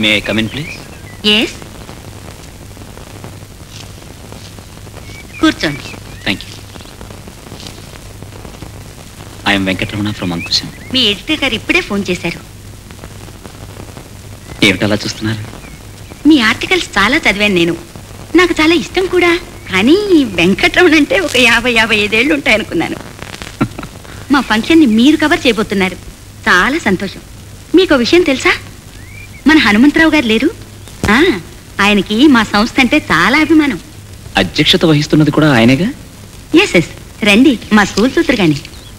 May I come in please yes కూర్చోండి thank you I'm Venkataramana from Ankusam మీ editor గారు ఇప్పుడే ఫోన్ చేశారు ఏమిటలా చూస్తున్నారు మీ ఆర్టికల్స్ చాలా చదివాను నేను నాకు చాలా ఇష్టం కూడా కానీ వెంకట్రమణ అంటే ఒక యాభై యాభై ఐదేళ్ళు ఉంటాయనుకున్నాను మా ఫంక్షన్ని మీరు కవర్ చేయబోతున్నారు చాలా సంతోషం మీకు విషయం తెలుసా మన హనుమంతరావు గారు లేరు ఆ, ఆయనకి మా సంస్థ అంటే చాలా అభిమానం అధ్యక్షత వహిస్తున్నది కూడా ఆయనేగా ఎస్ ఎస్ రండి మా స్కూల్ చూతురు కానీ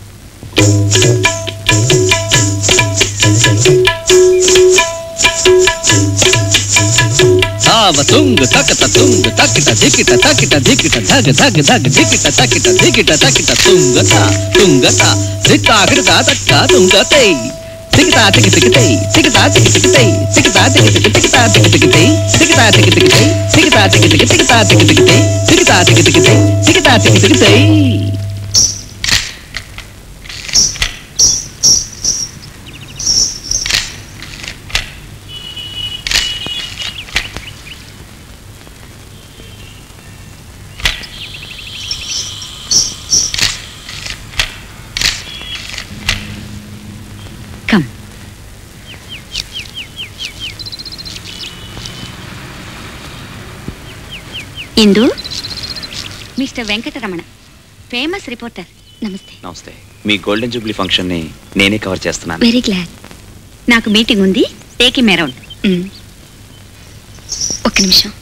తావ తుంగ్ తకట తుంగ్ తకిట దికిట తకిట దికిట ధగ ధగ ధగ దికిట తకిట దికిట తకిట తుంగత తుంగత దిత్తాకిట తక్క తుంగతై తికితా తికి తికితై తికితా తికి తికితై తికితా తికి తికి తికితా తికి తికితై తికితా తికి తికితై తికితా తికి తికి తికితా తికి తికితై తికితా తికి తికితై తికితా తికి తికితై come Indu Mr Venkataramana famous reporter నమస్తే నమస్తే మీ గోల్డెన్ జూబ్లీ ఫంక్షన్ ని నేనే కవర్ చేస్తున్నాను వెరీ గ్లాడ్ నాకు మీటింగ్ ఉంది టేక్ ఇమ్ అరౌండ్ ఒక్క నిమిషం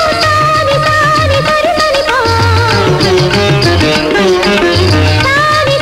తాని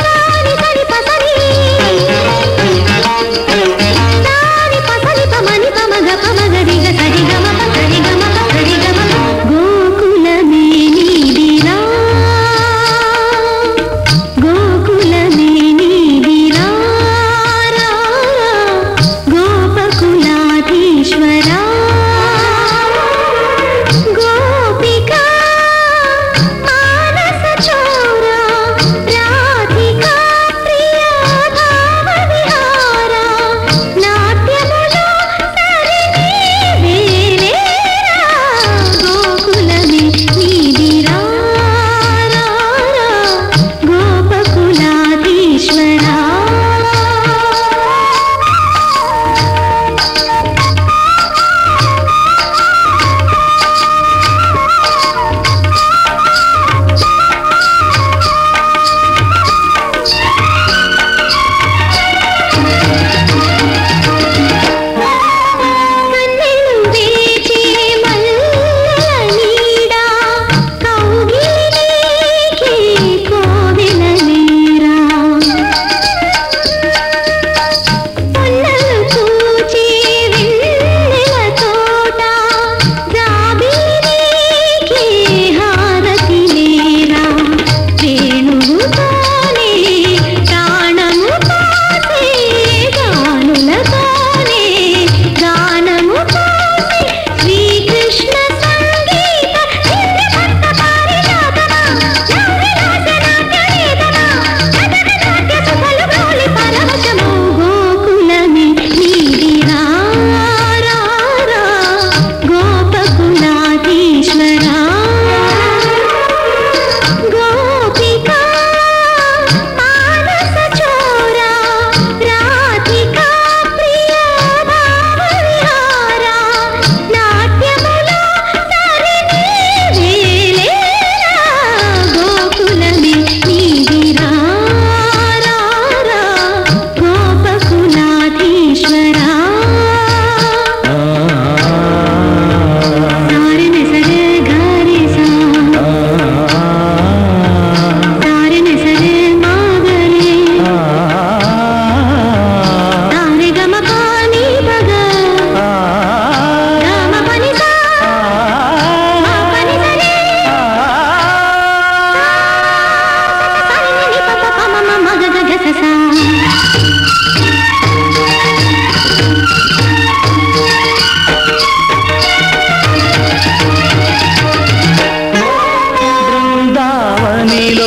బృందావనిలో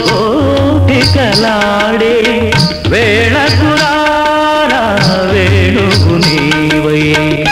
గోపికలాడే వేళకురారా వేణుగు నీవై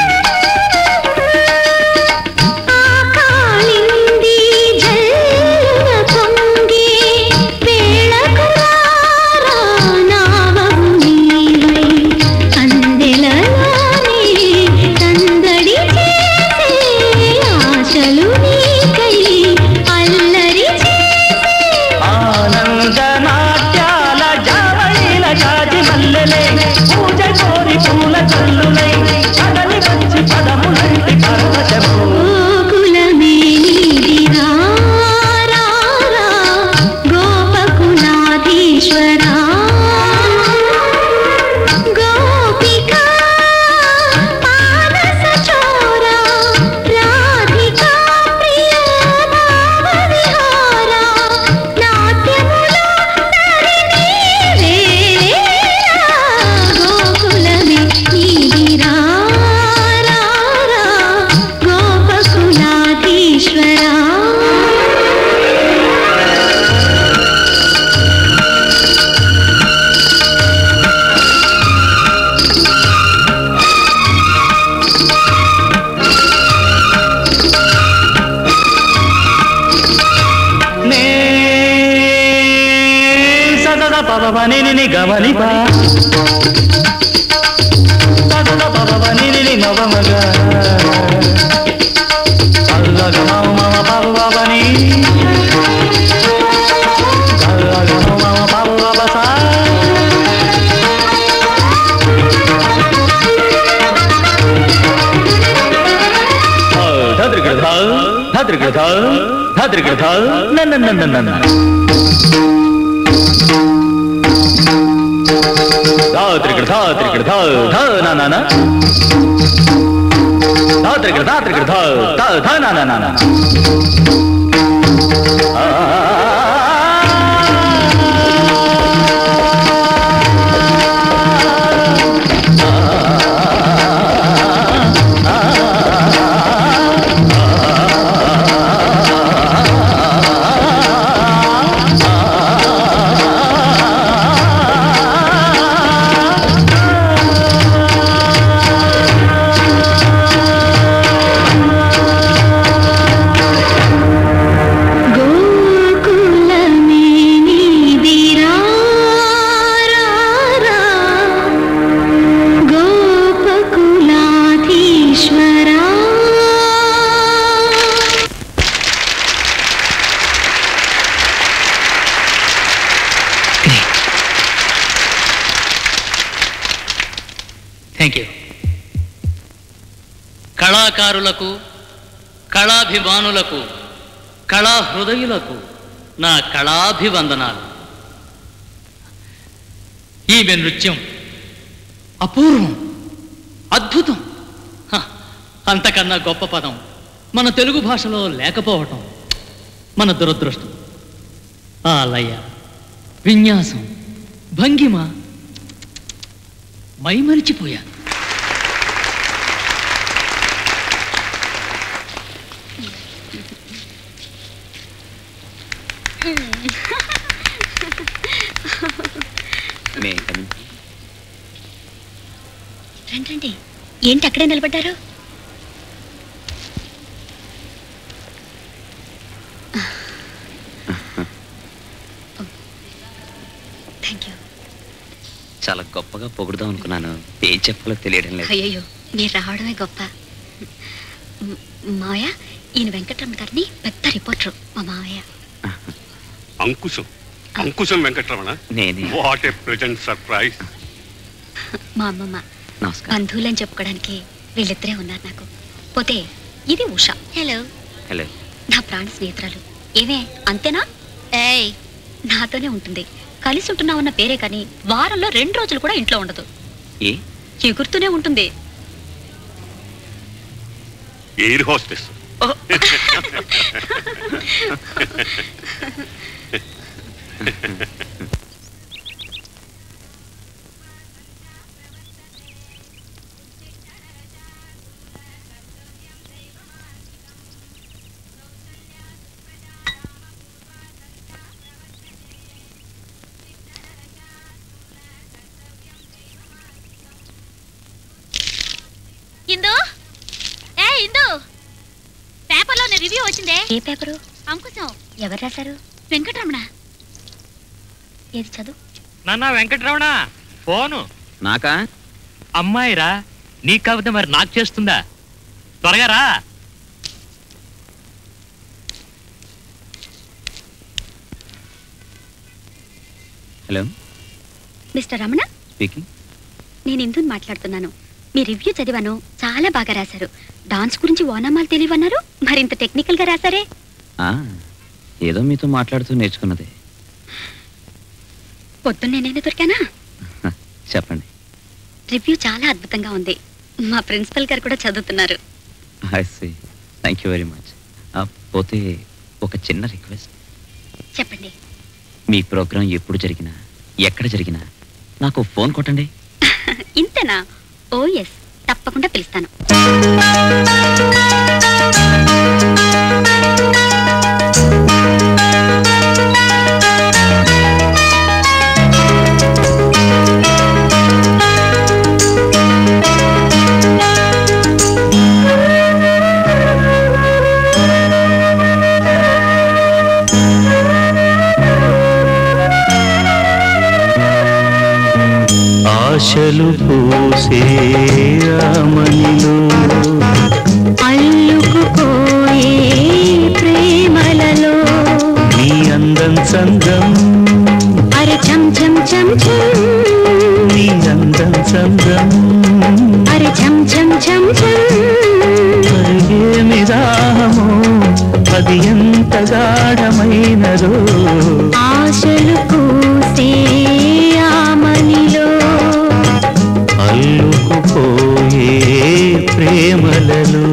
ఆకాలింది జల్లున పొంగి వేళకు రారా నావవు నీవై అందెలలోనే సందడి చేసే ఆశలు నీకై అల్లరి చేసే ఆనంద నాట్యాల జావళీల జాజి మల్లెలే పూజ కోరి పూల చల్లులై కదలి వచ్చి పదములంటి పరవశము గోకులమే నీదిరా రా రా గోపకులాధీశ్వరా గోపికా మానస చోరా రాధికా ప్రియ భావ విహారా నాట్యములో నరిని వేరా గోకులమే నీదిరా రా రా గోపకులాధీశ్వరా నే సదద పవని ని గమని పా సదద పవని ని మవ మగ అల్లగ మమ మమ పవ పవని అల్లగ మమ మమ పవ పవ సా ధాద్రిగడ ధా ధాద్రిగడ ధా ధాద్రిగడ ధా నన్న నన్న నన్న ధాత్రిగడ ధాత్రిగడ ధా ధా నా నా నా ధాత్రిగడ ధాత్రిగడ ధా ధా ధా నా నా నా నా ఆ గోకులమే నీదిరా రా రా గోపకులాధీశ్వరా థ్యాంక్ యూ కళాకారులకు కళాభిమానులకు కళా హృదయులకు నా కళాభివందనాలు ఈమె నృత్యం అపూర్వం అద్భుతం హ, అంతకన్నా గొప్ప పదం మన తెలుగు భాషలో లేకపోవటం మన దురదృష్టం ఆ లయ విన్యాసం భంగిమ మైమరిచిపోయా మే రండి రండి ఏంటి అక్కడే నిలబడ్డారు థ్యాంక్ యూ చాలా గొప్పగా పొగుడుదాం అనుకున్నాను ఏం చెప్పాలో తెలియడం లేదు అయ్యయ్యో మీరు రావడమే గొప్ప మ్, మావయ్య ఈయన వెంకటరమణ గారిని పెద్ద రిపోర్టరు మా మావయ్య అంకుశం అంకుశం వెంకటరమణ నేనే వాట్ ఏ ప్రెజెంట్ సర్ప్రైజ్ మా అమ్మమ్మ నమస్కారం బంధువులని చెప్పుకోవడానికి వీళ్ళిద్దరే ఉన్నారు నాకు పోతే ఇది ఉష హలో హలో నా ప్రాణ స్నేహితురాలు ఏమే అంతేనా ఏయ్ నాతోనే ఉంటుంది కలిసి ఉంటున్నామన్న పేరే కానీ వారంలో రెండు రోజులు కూడా ఇంట్లో ఉండదు ఏ ఎగురుతూనే ఉంటుంది ఎయిర్ హోస్టెస్ రివ్యూ వచ్చిందే ఏ పేపరు అంకుశం ఎవరు రాశారు వెంకటరమణ ఏది చదువు నాన్న వెంకటరమణ ఫోను నాకా అమ్మాయిరా నీకు కాకపోతే మరి నాకు చేస్తుందా త్వరగా రా హలో మిస్టర్ రమణ స్పీకింగ్ నేను ఇందుని మాట్లాడుతున్నాను మీ రివ్యూ చదివాను చాలా బాగా రాశారు డాన్స్ గురించి ఓనమాలు తెలియవన్నారు మరింత టెక్నికల్ గా రాశారే ఏదో మీతో మాట్లాడుతూ నేర్చుకున్నదే పొద్దున్నే నేను దొరికానా చెప్పండి రివ్యూ చాలా అద్భుతంగా ఉంది మా ప్రిన్సిపల్ గారు కూడా చదువుతున్నారు I see thank you very much పోతే ఒక చిన్న రిక్వెస్ట్ చెప్పండి మీ ప్రోగ్రాం ఎప్పుడు జరిగినా ఎక్కడ జరిగినా నాకు ఫోన్ కొట్టండి ఇంతేనా ఓ ఎస్ తప్పకుండా పిలుస్తాను ఆశలు పూసే రామనిలో అల్లుకుపోయే ప్రేమలలో నీ అందం సందం అరే చం చం చం చం నీ అందం సందం అరే చం చం చం చం ఏమి దాహమో అది ఎంత గాఢమైనదో ఆశలు పూసే ఆమనిలో అల్లుకుపోయే ప్రేమలలో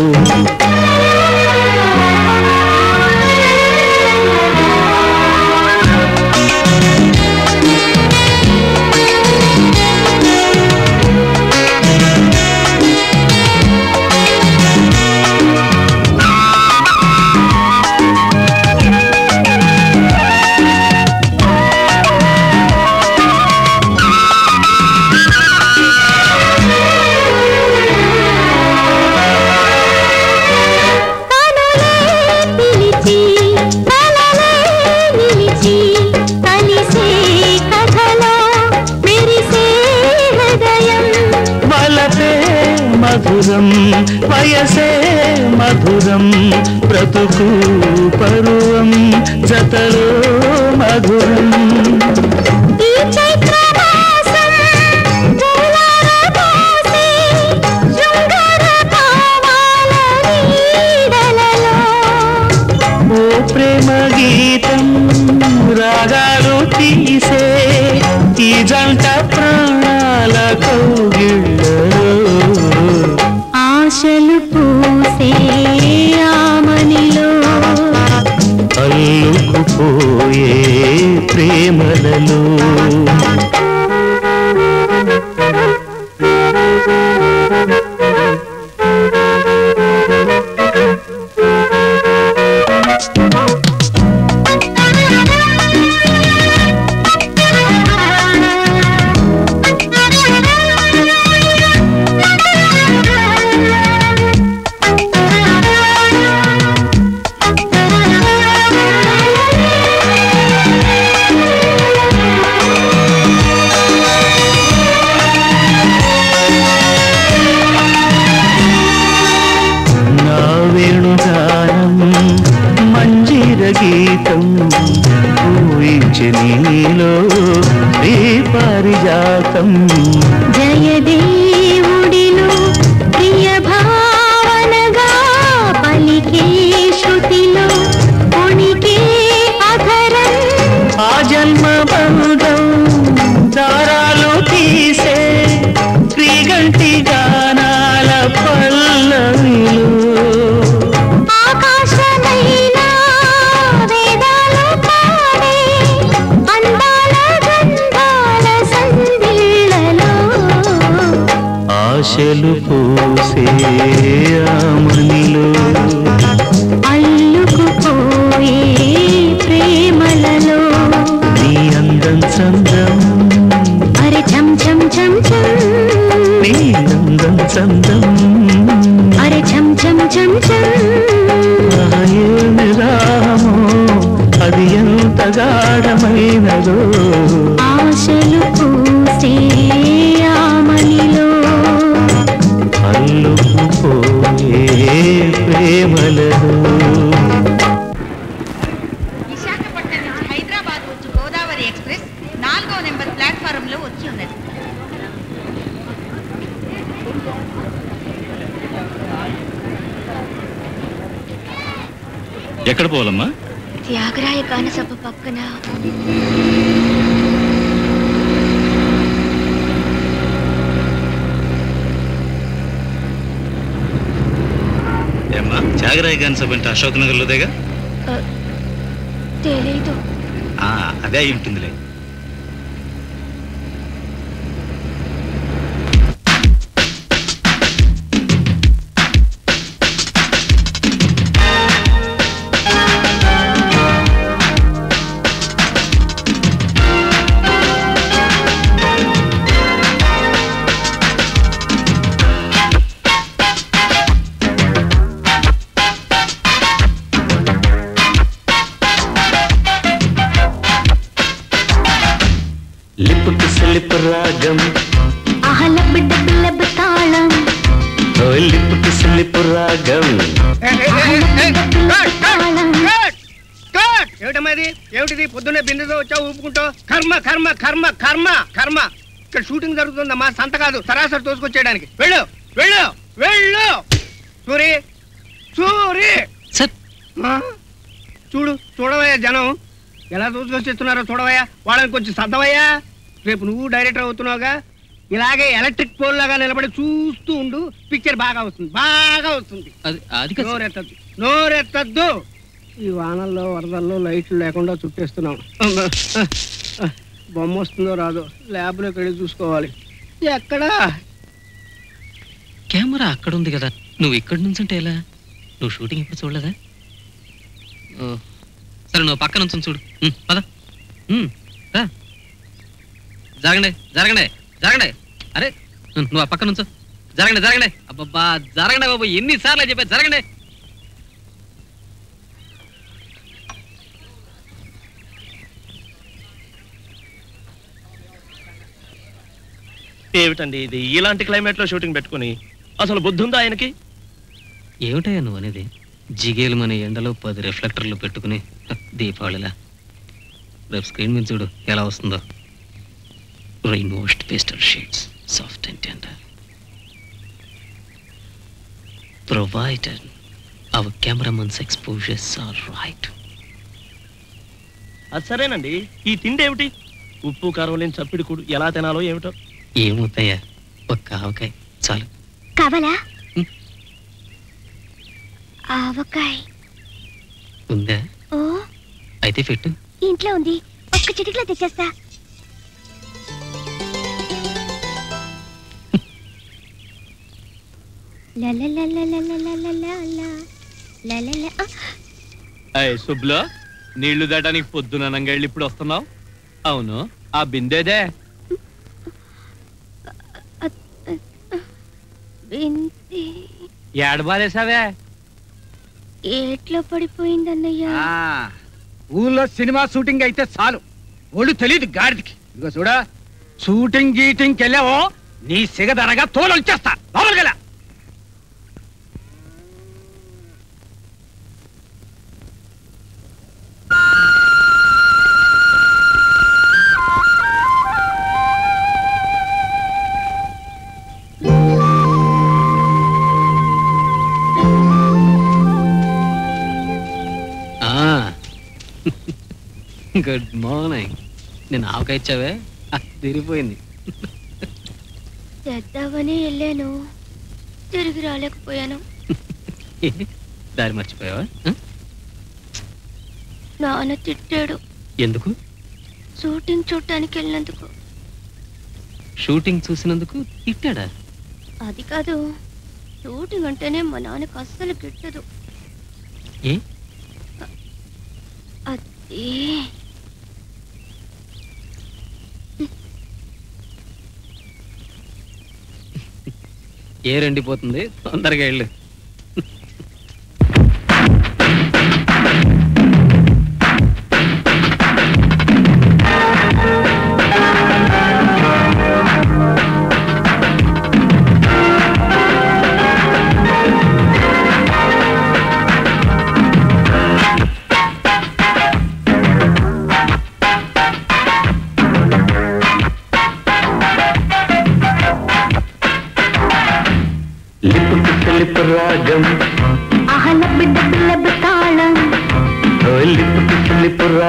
పిలిచి కలలే నిలిచి కలిసే కథలో మెరిసే హృదయం వలపే మధురం వయసే మధురం బ్రతుకు పరువం జతలో మధురం ఈ చైత్రమాసం పూలరబోసి శృంగార భావాల నీడలలో ఓ ప్రేమ గీతం రాగాలు తీసే ఈ జంట ప్రాణాల కౌగిళ్ళలో ఆశలు పూసే ఆమనిలో అల్లుకుపోయే ప్రేమలలో నా వేణుగానం మంజీర గీతం ఊహించి నీలో శ్రీ పారిజాతం జయదేవుడిలో ప్రియ భావనగా పలికే శృతిలో కొణికే అధరం ఆ జన్మ బంధం దారాలు తీసే క్రీగంటి గానాల పల్లవిలో ఆకాశమైనా వేదాలు పాడే అందాల గంధాల సందిళ్ళలో ఆశలు పూసే ఆమనిలో అల్లుకుపోయే ప్రేమలలో నీ అందం చందం అరే చం చం చం చం నీ అందం చందం అరే చం చం చం చం ఆ ఆశలు పూసే ఆమనిలో అల్లుకుపోయే ప్రేమలను విశాఖపట్నం నుంచి హైదరాబాద్ వచ్చి గోదావరి ఎక్స్ప్రెస్ నాలుగో నెంబర్ ప్లాట్ఫారం లో వచ్చి ఉన్నది ఎక్కడ పోవాలమ్మా త్యాగరాయ గాన సభ పక్కన ఏమ్మా త్యాగరాయ గాని సభ అంటే అశోక్ నగర్లోదేగా తెలీదు ఆ, అదే అయి ఉంటుందిలే లిప్పుకి సిలిపు రాగం అహలబ్ డబ్బులబ్ తాళం ఓ లిప్పుకి సిలిపు రాగం తాళం ఏమిటమ్మా ఇది ఏమిటిది పొద్దున్నే బిందెతో వచ్చావు ఊపుకుంటూ కర్మ కర్మ కర్మ కర్మ కర్మ ఇక్కడ షూటింగ్ జరుగుతుందమ్మా సంత కాదు సరాసరి తోసుకొచ్చేయడానికి వెళ్ళు వెళ్ళు వెళ్ళు సూరి సూరి సార్ ఆ? చూడు చూడవయ్యా జనం ఎలా తోసుకొచ్చేస్తున్నారో చూడవయ్యా వాళ్ళని కొంచెం సర్దవయ్యా రేపు నువ్వు డైరెక్టర్ అవుతున్నావుగా ఇలాగే ఎలక్ట్రిక్ పోల్ లాగా నిలబడి చూస్తూ ఉండు పిక్చర్ బాగా వస్తుంది బాగా వస్తుంది అది అది కాదు సార్. నోరెత్తద్దు నోరెత్తద్దు ఈ వానల్లో వరదల్లో లైట్లు లేకుండా చుట్టేస్తున్నాం బొమ్మ వస్తుందో రాదో ల్యాబ్లోకి వెళ్ళి చూసుకోవాలి ఎక్కడా కెమెరా అక్కడ ఉంది కదా నువ్వు ఇక్కడ నుంచి ఉంటే ఎలా నువ్వు షూటింగ్ ఎప్పుడు చూడలేదా ఓ, సరే నువ్వు పక్క నుంచి చూడు ఉమ్, పద ఉమ్, రా. జరగండి జరగండి జరగండి అరే ఉమ్, నువ్వు ఆ పక్క నుంచో జరగండి జరగండి అబ్బబ్బా జరగండి బాబు ఎన్నిసార్లు చెప్పా జరగండి ఏమిటండి ఇది ఇలాంటి క్లైమేట్ లో షూటింగ్ పెట్టుకుని అసలు బుద్ధి ఉందా ఆయనకి ఏమిటయ్యా నువ్వు అనేది జిగేలు మన ఎండలో పది రిఫ్లెక్టర్లు పెట్టుకుని హ, దీపావళిలా రేపు స్క్రీన్ మీద చూడు ఎలా వస్తుందో rain washed pastel shades soft and tender provided our cameraman's exposures are right అది సరేనండి ఈ తిండి ఏమిటి ఉప్పు కారం లేని చప్పిడి కూడు ఎలా తినాలో ఏమిటో ఏమవుతాయా ఒక్క ఆవకాయ చాలు కావాలా ఉమ్. ఆవకాయ ఉందా ఓ అయితే పెట్టు ఇంట్లో ఉంది ఒక్క చిటికలో తెచ్చేస్తా లలలలలలలలలల. లలల. ఆ, శుభ్లో నీళ్లు దాటానికి పొద్దున నంగళ్ళి ఇప్పుడు వస్తున్నావు అవును ఆ బిందేదే బింది ఏడబాలేసావే ఏట్లో పడిపోయిందన్నయ్య ఊళ్ళో సినిమా షూటింగ్ అయితే చాలు ఒళ్ళు తెలియదు గాడిదికి ఇదిగో చూడా షూటింగ్ గీటింగ్కి వెళ్ళావో నీ సిగదనగా తోలు వచ్చేస్తా లోపలికెళ్ళా గుడ్ మార్నింగ్ నేను ఆవకాయ ఇచ్చావే ఆ, తిరిగిపోయింది తెద్దామని వెళ్ళాను తిరిగి రాలేకపోయాను దారి మర్చిపోయావా ఆ? నాన్న తిట్టాడు ఎందుకు షూటింగ్ చూడటానికి వెళ్ళినందుకు షూటింగ్ చూసినందుకు తిట్టాడా అది కాదు షూటింగ్ అంటేనే మా నాన్నకు అస్సలు గిట్టదు ఏ అది ఏ రెండిపోతుంది తొందరగా వెళ్ళు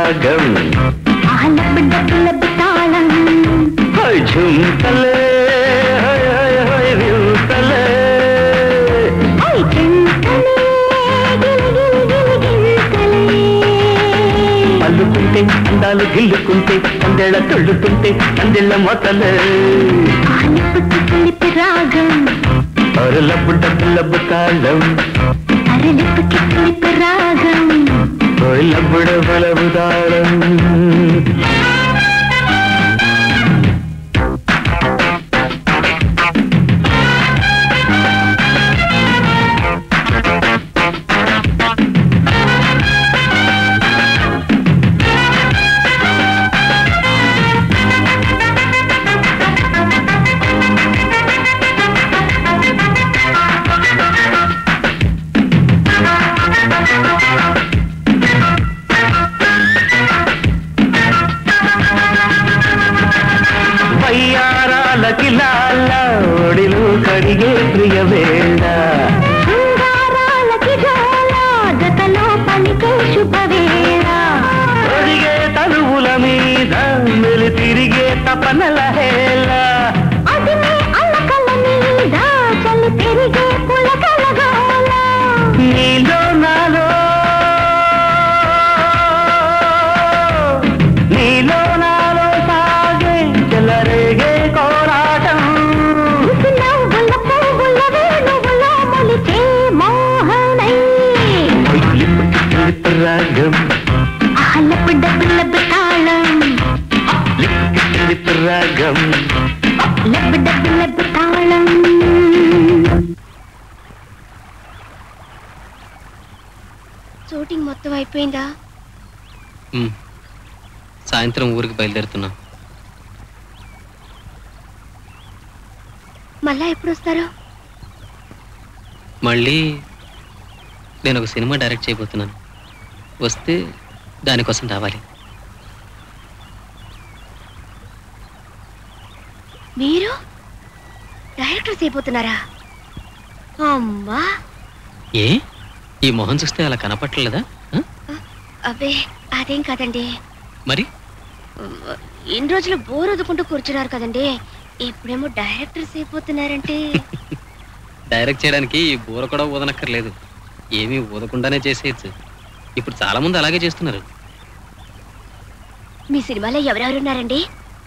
రాగం హై ఝుంకలే హై హై హై వింతలే అల్లుకుంటే అందాలు గిల్లుకుంటే అందేళ తుళ్ళుతుంటే అందేళ్ళ మొతలే రాగం అరలబ్బు డబ్బు లబ్బు తాళం అరలిపుకి పులిపు రాగం ఓయ్ లబ్బు డబ్బు లబ్బు తాళం వయ్యారాలకి లాల ఒడిలు కడిగే ప్రియ వేళ శృంగారాలకి జాల జతలో పలికే శుభవేళ ఒడిగే తనువుల మీద మెలి తిరిగే తపనల హేళ అది నీ అల్లకల మీద చలి పెరిగే పులకల గోల నీలో నాలో నీలో నాలో సాగే చెలరేగే కోరాటం నవ్వుల పువ్వుల వేణువుల మొలిచే మోహనై లిప్పు లిప్పు రాగం ఆలపు డబ్బులబ్బు తాళం లిప్పు లిప్పు రాగం లబ్బు డబ్బులబ్బు తాళం షూటింగ్ మొత్తం అయిపోయిందా ఉమ్. సాయంత్రం ఊరికి బయలుదేరుతున్నాం మళ్ళా ఎప్పుడు వస్తారు మళ్ళీ నేను ఒక సినిమా డైరెక్ట్ చేయబోతున్నాను వస్తే దానికోసం రావాలి మీరు డైరెక్టర్ అయిపోతున్నారా అమ్మా ఏ ఈ మొహం చూస్తే అలా కనపట్టలేదా ఆ? అబ్బే అదేం కాదండి మరి ఇన్ని రోజులు బోర్ వదుకుంటూ కూర్చున్నారు కదండి ఇప్పుడేమో డైరెక్టర్స్ అయిపోతున్నారంటే డైరెక్ట్ చేయడానికి ఈ బూర కూడా ఊదనక్కర్లేదు ఏమీ ఊదకుండానే చేసేయచ్చు ఇప్పుడు చాలా మంది అలాగే చేస్తున్నారు మీ సినిమాలో ఎవరెవరున్నారండి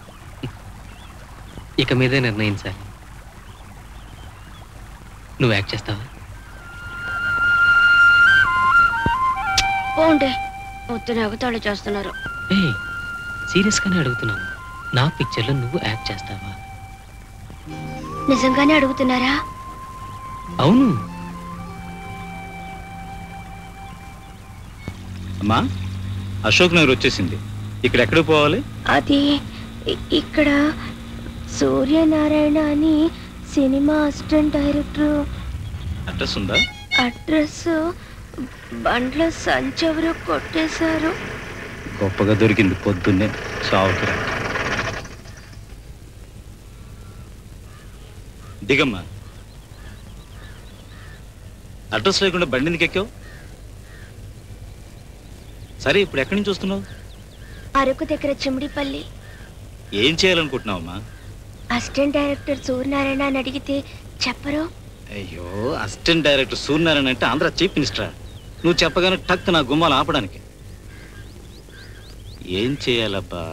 ఇక మీదే నిర్ణయించాలి నువ్వు యాక్ట్ చేస్తావా పోండి వద్దు ఎగతాళి చేస్తున్నారు ఏ సీరియస్గానే అడుగుతున్నాను నా పిక్చర్లో నువ్వు యాక్ట్ చేస్తావా నిజంగానే అడుగుతున్నారా అవును అమ్మా అశోక్ నగర్ వచ్చేసింది ఇక్కడ ఎక్కడికి పోవాలి అది ఇ- ఇక్కడ సూర్యనారాయణ అని సినిమా అసిస్టెంట్ డైరెక్టర్ అడ్రస్ ఉందా అడ్రస్ బండ్ల సంచెవరు కొట్టేశారు గొప్పగా దొరికింది పొద్దున్నే చావుకి రా. దిగమ్మా అడ్రస్ లేకుండా బండి ఎందుకు ఎక్కావు సరే ఇప్పుడు ఎక్కడి నుంచి వస్తున్నావు అరకు దగ్గర చిమిడిపల్లి ఏం చేయాలనుకుంటున్నావమ్మా అసిస్టెంట్ డైరెక్టర్ సూర్యనారాయణ అని అడిగితే చెప్పరు అయ్యో అసిస్టెంట్ డైరెక్టర్ సూర్యనారాయణ అంటే ఆంధ్ర చీఫ్ మినిస్టర్ నువ్వు చెప్పగానే టక్ నా గుమ్మాలు ఆపడానికి ఏం చేయాలబ్బా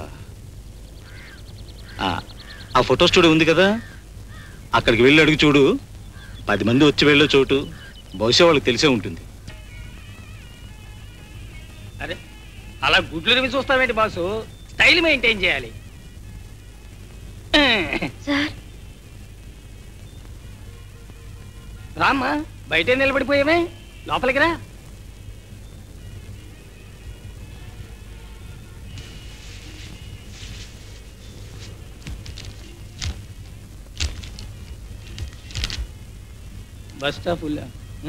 ఆ, ఆ ఫోటో స్టూడియో ఉంది కదా అక్కడికి వెళ్ళి అడుగు చూడు పది మంది వచ్చి వెళ్ళే చోటు బహుశా వాళ్ళకి తెలిసే ఉంటుంది అరే అలా గుడ్లు రివి చూస్తావేంటి బాసు స్టైల్ మెయింటైన్ చేయాలి సార్ రామ్మా బయటే నిలబడిపోయామే లోపలికి రా బస్ స్టాప్ ఉల్లా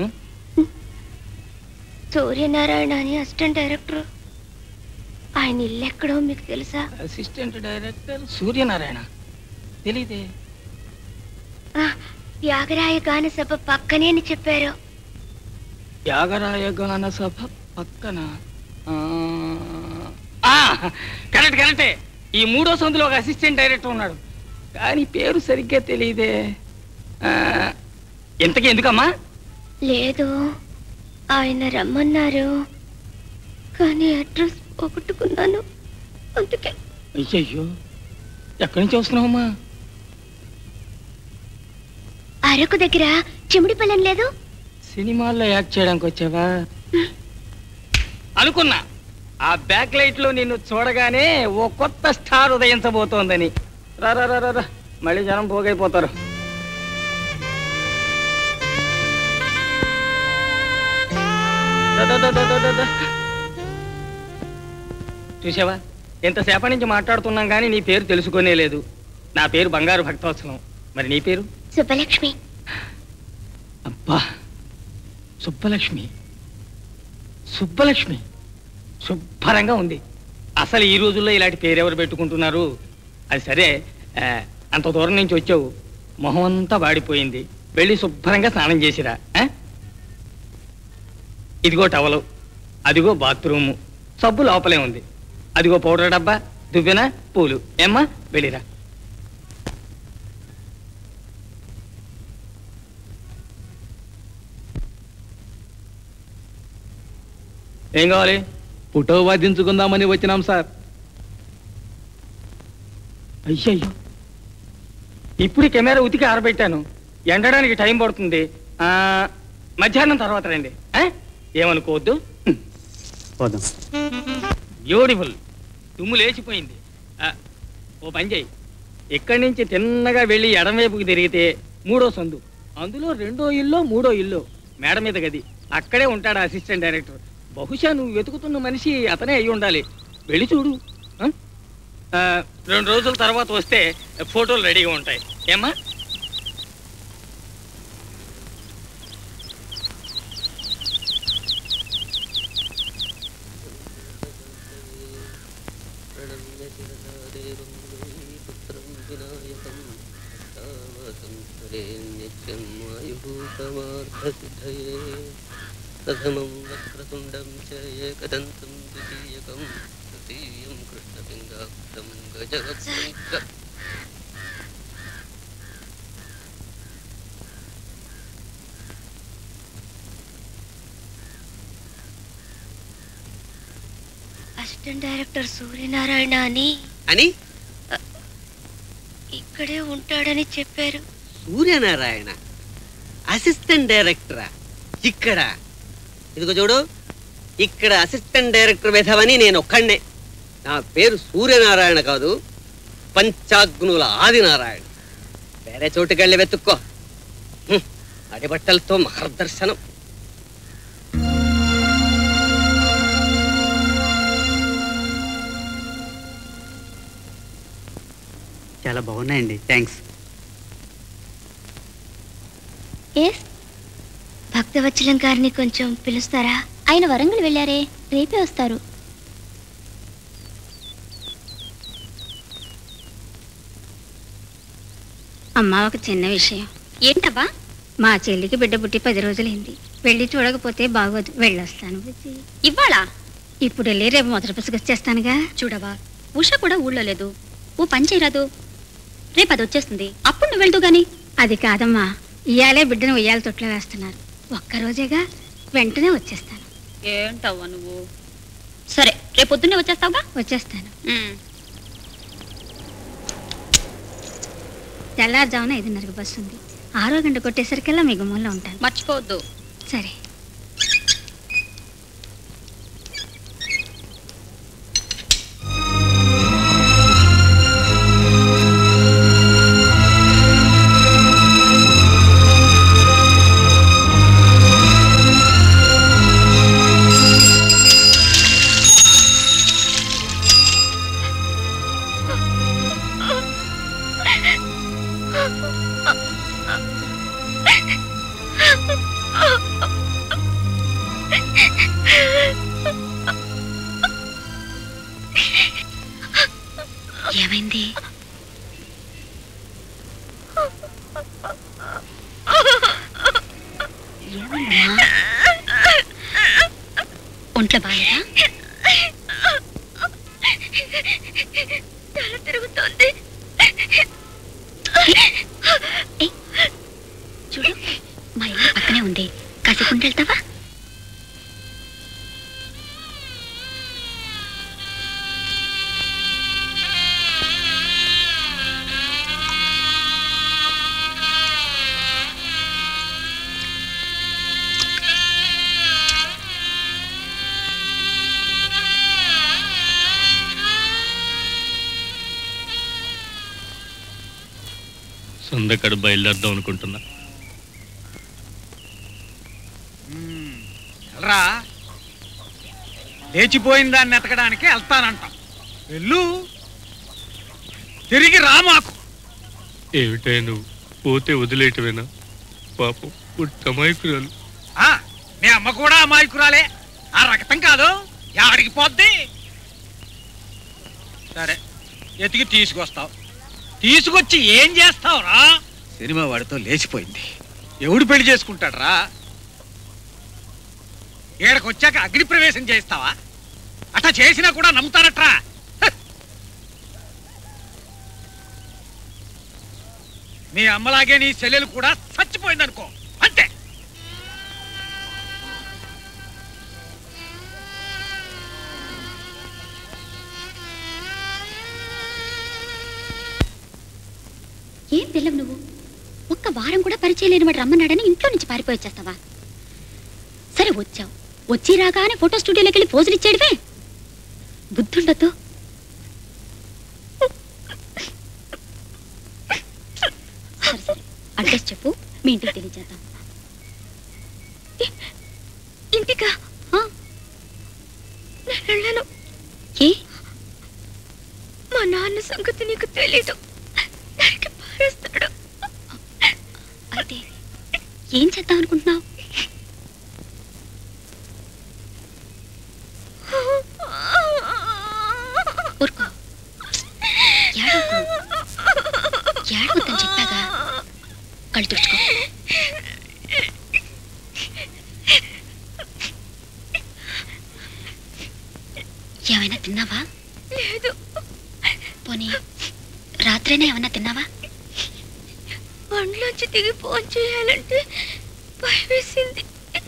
సూర్యనారాయణ అని అసిస్టెంట్ డైరెక్టర్ ఆయన ఇల్లు ఎక్కడో మీకు తెలుసా అసిస్టెంట్ డైరెక్టర్ సూర్యనారాయణ తెలీదే ఆ, త్యాగరాయ గాన సభ పక్కనే అని చెప్పారు త్యాగరాయ గాన సభ పక్కన ఆ, ఆ, కరెక్ట్ కరెక్టే ఈ మూడో సందులో ఒక అసిస్టెంట్ డైరెక్టర్ ఉన్నాడు కానీ పేరు సరిగ్గా తెలియదే ఆ, ఇంతకీ ఎందుకమ్మా లేదు ఆయన రమ్మన్నారు కానీ అడ్రస్ పోగొట్టుకున్నాను అందుకే అయ్యయ్యో ఎక్కడి నుంచి వస్తున్నావమ్మా అరకు దగ్గర చెముడి పల్లెం లేదు సినిమాల్లో యాక్ట్ చేయడానికి వచ్చావా అనుకున్నా ఆ బ్యాక్ లైట్ లో నిన్ను చూడగానే ఓ కొత్త స్టార్ ఉదయించబోతోందని రా రా రా రా, రా మళ్ళీ జనం పోగైపోతారు దా, దా, దా, దా, దా, దా, దా. చూసావా ఎంతసేపటి నుంచి మాట్లాడుతున్నాం కానీ నీ పేరు తెలుసుకునే లేదు నా పేరు బంగారు భక్తవత్సలం మరి నీ పేరు సుబ్బలక్ష్మి అబ్బా సుబ్బలక్ష్మి సుబ్బలక్ష్మి శుభ్రంగా ఉంది అసలు ఈ రోజుల్లో ఇలాంటి పేరు ఎవరు పెట్టుకుంటున్నారు అది సరే ఆ, అంత దూరం నుంచి వచ్చావు మొహం అంతా వాడిపోయింది వెళ్ళి శుభ్రంగా స్నానం చేసిరా ఆ? ఇదిగో టవలు అదిగో బాత్రూము సబ్బు లోపలే ఉంది అదిగో పౌడర్ డబ్బా దువ్వెన పూలు ఏమ్మా వెళ్ళిరా ఏం కావాలి ఫోటో వాదించుకుందామని వచ్చినాం సార్ అయ్యయ్యో ఇప్పుడు ఈ కెమెరా ఉతికి ఆరబెట్టాను ఎండడానికి టైం పడుతుంది ఆ, మధ్యాహ్నం తర్వాత రండి ఆ? ఏమనుకోవద్దు పోదాం బ్యూటిఫుల్ తుమ్ము లేచిపోయింది ఆ, ఓ పని చేయి ఇక్కడి నుంచి తిన్నగా వెళ్ళి ఎడమవైపుకి తిరిగితే మూడో సందు అందులో రెండో ఇల్లు మూడో ఇల్లు మేడ మీద గది అక్కడే ఉంటాడు అసిస్టెంట్ డైరెక్టర్ బహుశా నువ్వు వెతుకుతున్న మనిషి అతనే అయి ఉండాలి వెళ్ళి చూడు ఆ? ఆ, రెండు రోజుల తర్వాత వస్తే ఫోటోలు రెడీగా ఉంటాయి ఏమ్మా ప్రథమం వక్రతుండం చ ఏకదంతం ద్వితీయకం తృతీయం కృష్ణపింగాక్షం గజవక్త్రం అసిస్టెంట్ డైరెక్టర్ సూర్యనారాయణ అని అని ఇక్కడే ఉంటాడని చెప్పారు సూర్యనారాయణ అసిస్టెంట్ డైరెక్టరా ఇక్కడ ఇదిగో చూడు ఇక్కడ అసిస్టెంట్ డైరెక్టర్ విధవని నేను ఒక్కడే నా పేరు సూర్యనారాయణ కాదు పంచాగ్నుల ఆదినారాయణ వేరే చోటుకెళ్ళి వెతుక్కో హ్మ్, అడిబట్టలతో మహర్దర్శనం చాలా బాగున్నాయండి థ్యాంక్స్ ఎస్ భక్తవత్సలం గారిని కొంచెం పిలుస్తారా ఆయన వరంగల్ వెళ్ళారే రేపే వస్తారు అమ్మా ఒక చిన్న విషయం ఏంటబ్బా మా చెల్లికి బిడ్డ పుట్టి పది రోజులైంది వెళ్ళి చూడకపోతే బాగోదు వెళ్ళొస్తాను ఇవ్వాలా ఇప్పుడు వెళ్ళి రేపు మొదటి పుస్తకం వచ్చేస్తానుగా చూడవా ఉష కూడా ఊళ్ళో లేదు ఓ పని చేయరాదు రేపు అది వచ్చేస్తుంది అప్పుడు నువ్వు వెళ్తూ గాని అది కాదమ్మా ఇయాలే బిడ్డను ఉయ్యాల తొట్లో వేస్తున్నారు ఒక్కరోజేగా వెంటనే వచ్చేస్తాను ఏంటవ్వా నువ్వు సరే రేపు పొద్దున్నే వచ్చేస్తావుగా వచ్చేస్తాను తెల్లారుజామున ఐదున్నరకు బస్సు ఉంది ఆరో గంట కొట్టేసరికల్లా మీ గుమ్మంలో ఉంటాను మర్చిపోవద్దు సరే ఏమైంది ఏమైందమ్మా? ఒంట్లో బాగాలేదా సందకడ బయలుదేరదాం అనుకుంటున్నా వెళ్ళరా లేచిపోయిన దాన్ని ఎతకడానికి వెళ్తానంటాం వెళ్ళు తిరిగి రా మాకు ఏమిటే నువ్వు పోతే వదిలేయటమేనా పాపం పుట్టమాయకురాలు ఆ, మీ అమ్మ కూడా అమాయకురాలే ఆ రక్తం కాదు యాడికి పోద్ది సరే ఎతికి తీసుకొస్తావు తీసుకొచ్చి ఏం చేస్తావురా సినిమా వాడితో లేచిపోయింది ఎవడు పెళ్లి చేసుకుంటాడు రా ఈడకొచ్చాక అగ్ని ప్రవేశం చేస్తావా అట్లా చేసినా కూడా నమ్ముతారట్రా హ! మీ అమ్మలాగే నీ చెల్లెలు కూడా చచ్చిపోయిందనుకో అంతే ఏం తెల్లవు నువ్వు ఒక్క వారం కూడా పరిచయం లేని వాడు రమ్మన్నాడని ఇంట్లో నుంచి పారిపోయి వచ్చేస్తావా సరే వచ్చావు వచ్చి రాగానే ఫోటో స్టూడియోలోకి వెళ్ళి పోజులు ఇచ్చాడువే బుద్ధుండతో సరే సరే అడ్రస్ చెప్పు మీ ఇంటికి తెలియజేద్దాం ఇంటికా నేను వెళ్ళను ఏ మా నాన్న సంగతి నీకు తెలీదు నరికి పారేస్తాడు అయితే ఏం చేద్దాం అనుకుంటున్నావు ఊరుకో ఏడవకు. ఏడవద్దని చెప్పాగా కళ్ళు తుడుచుకో ఏమైనా తిన్నావా లేదు పోనీ రాత్రైనా ఏమైనా తిన్నావా వంటలోంచి దిగి ఫోన్ చేయాలంటే భయం వేసింది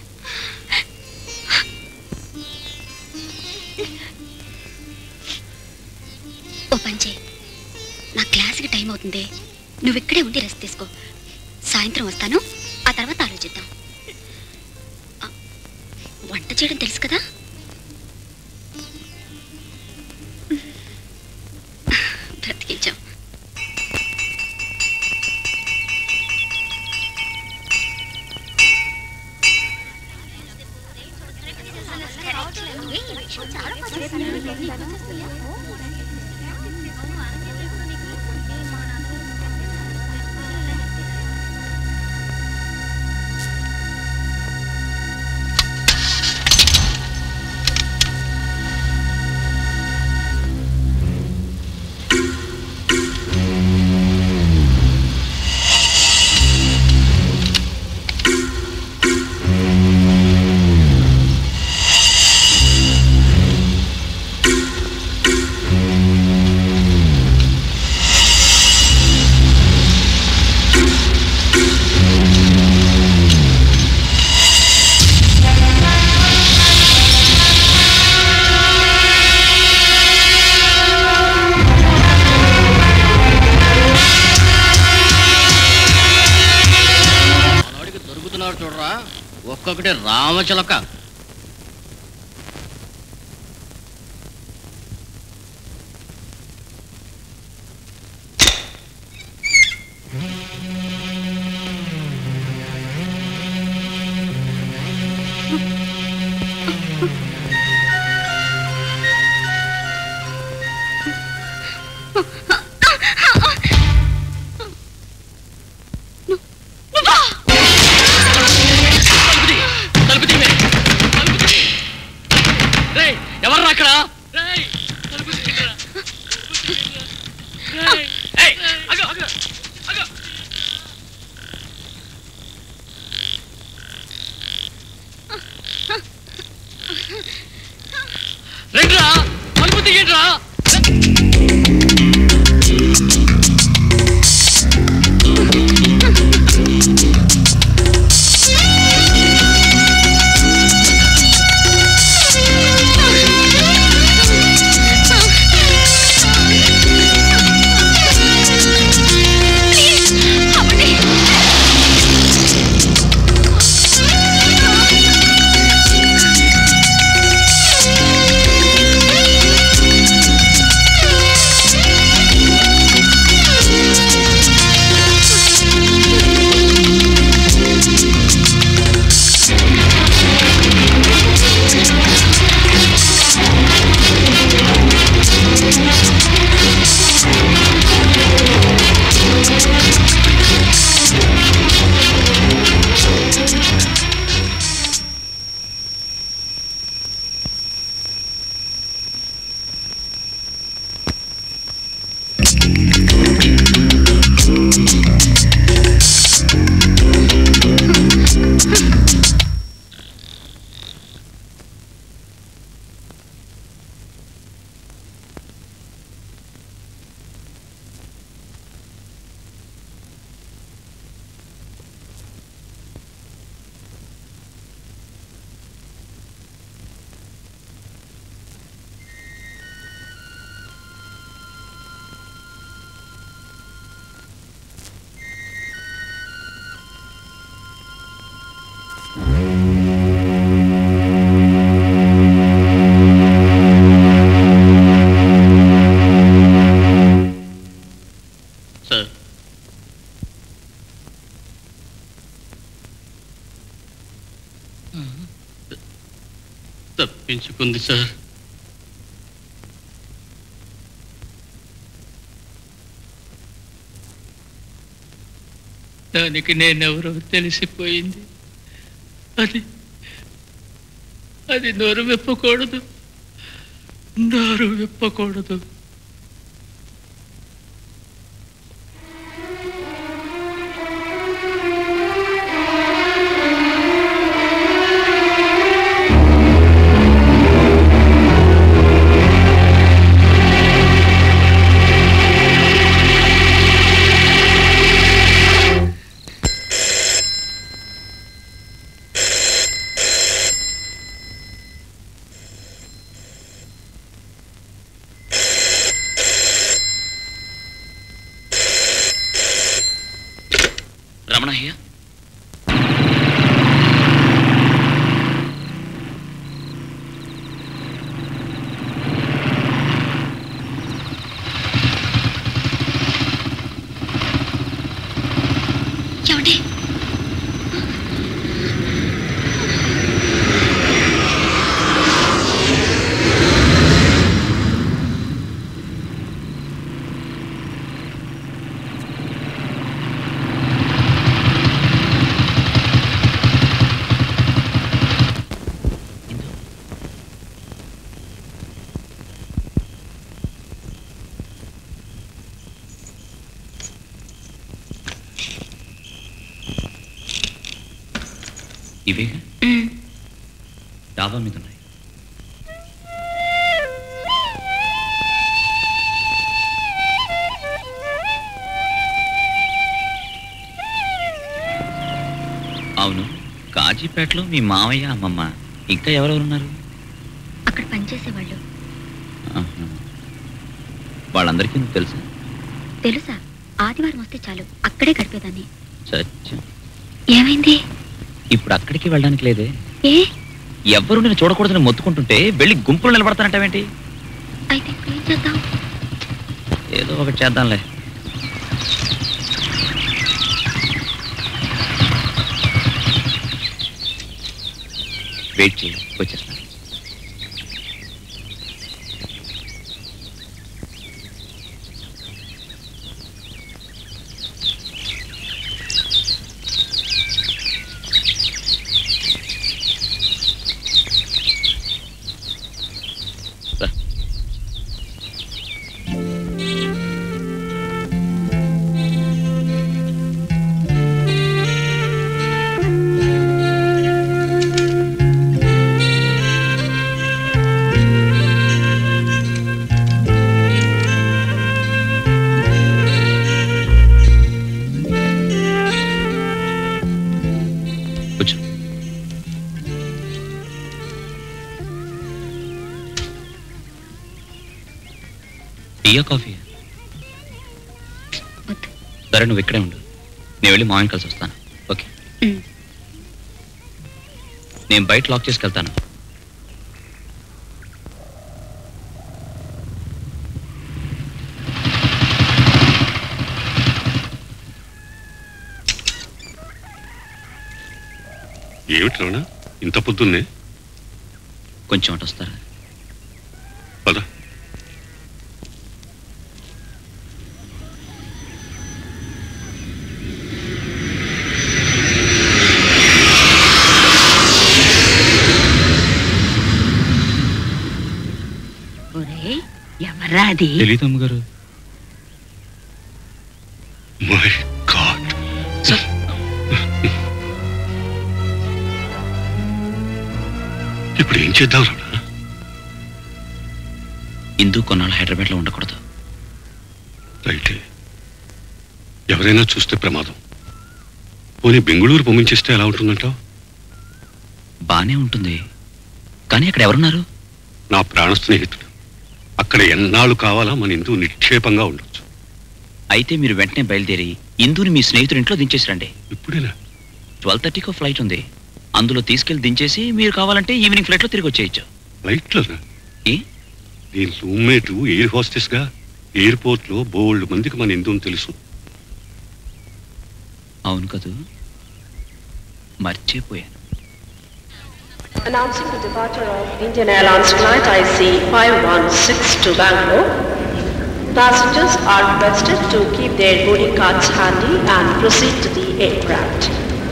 ఓ పని చేయి నా క్లాస్కి టైం అవుతుంది నువ్వు ఇక్కడే ఉండి రెస్ట్ తీసుకో సాయంత్రం వస్తాను ఆ తర్వాత ఆలోచిద్దాం ఆ, వంట చేయడం తెలుసు కదా బ్రతికించాం మనోడికి దొరుకుతున్నాడు చూడరా ఒక్కొక్కటి రామచిలక ఎవర్రా అక్కడ తప్పించుకుంది సార్ దానికి నేనెవరో తెలిసిపోయింది అది అది నోరు విప్పకూడదు నోరు విప్పకూడదు రమణయ్య ఏమండి ఇవే డాబా మీద ఉన్నాయి అవును కాజీపేటలో మీ మావయ్య అమ్మమ్మ ఇంకా ఎవరెవరున్నారు అక్కడ పనిచేసేవాళ్ళు ఆహా. వాళ్ళందరికీ నువ్వు తెలుసా తెలుసా ఆదివారం వస్తే చాలు అక్కడే గడిపేదాన్ని సత్యం ఏమైంది ఇప్పుడు అక్కడికి వెళ్ళడానికి లేదే ఏ ఎవ్వరు నేను చూడకూడదని మొత్తుకుంటుంటే వెళ్ళి గుంపులు నిలబడతానంటావేంటి అయితే ఇప్పుడు ఏం చేద్దాం ఏదో ఒకటి చేద్దాంలే వెయిట్ చేయి వచ్చేస్తాను రా. కూర్చో టీయా కాఫీ సరే నువ్వు ఇక్కడే ఉండు నేను వెళ్ళి మామయ్య కలిసి వస్తాను ఓకే ఉమ్. నేను బయట లాక్ చేసుకెళ్తాను ఏమిటి రమణ ఇంత పొద్దున్నే కొంచెం అటు వస్తారా పద ఒరే ఎవరా అది తెలీదు అమ్మగారు మై గాడ్ ఇప్పుడు ఏం చేద్దాం రమణ ఇందు కొన్నాళ్ళు హైదరాబాద్లో ఉండకూడదు రైటే ఎవరైనా చూస్తే ప్రమాదం పోనీ బెంగళూరు పంపించేస్తే ఎలా ఉంటుందంటావు బానే ఉంటుంది కానీ అక్కడ ఎవరున్నారు నా ప్రాణ స్నేహితుడు అక్కడ ఎన్నాళ్ళు కావాలా మన ఇందు నిక్షేపంగా ఉండొచ్చు అయితే మీరు వెంటనే బయలుదేరి ఇందుని మీ స్నేహితుడి ఇంట్లో దించేసి రండి ఇప్పుడేనా ట్వెల్వ్ థర్టీకో ఫ్లైట్ ఉంది అందులో తీసుకెళ్లి దించేసి మీరు కావాలంటే ఈవినింగ్ ఫ్లైట్లో తిరిగి వచ్చేయచ్చు ఫ్లైట్లోనా ఏ దీని రూమ్మేట్ ఎయిర్ హోస్టెస్ గా ఎయిర్పోర్ట్ లో బోల్డ్ మందికి మన ఇందు తెలుసు అవును కదూ మర్చిపోయాను Announcing the departure of Indian Airlines flight IC 516 to Bangalore. Passengers are requested to keep their boarding cards handy and proceed to the aircraft.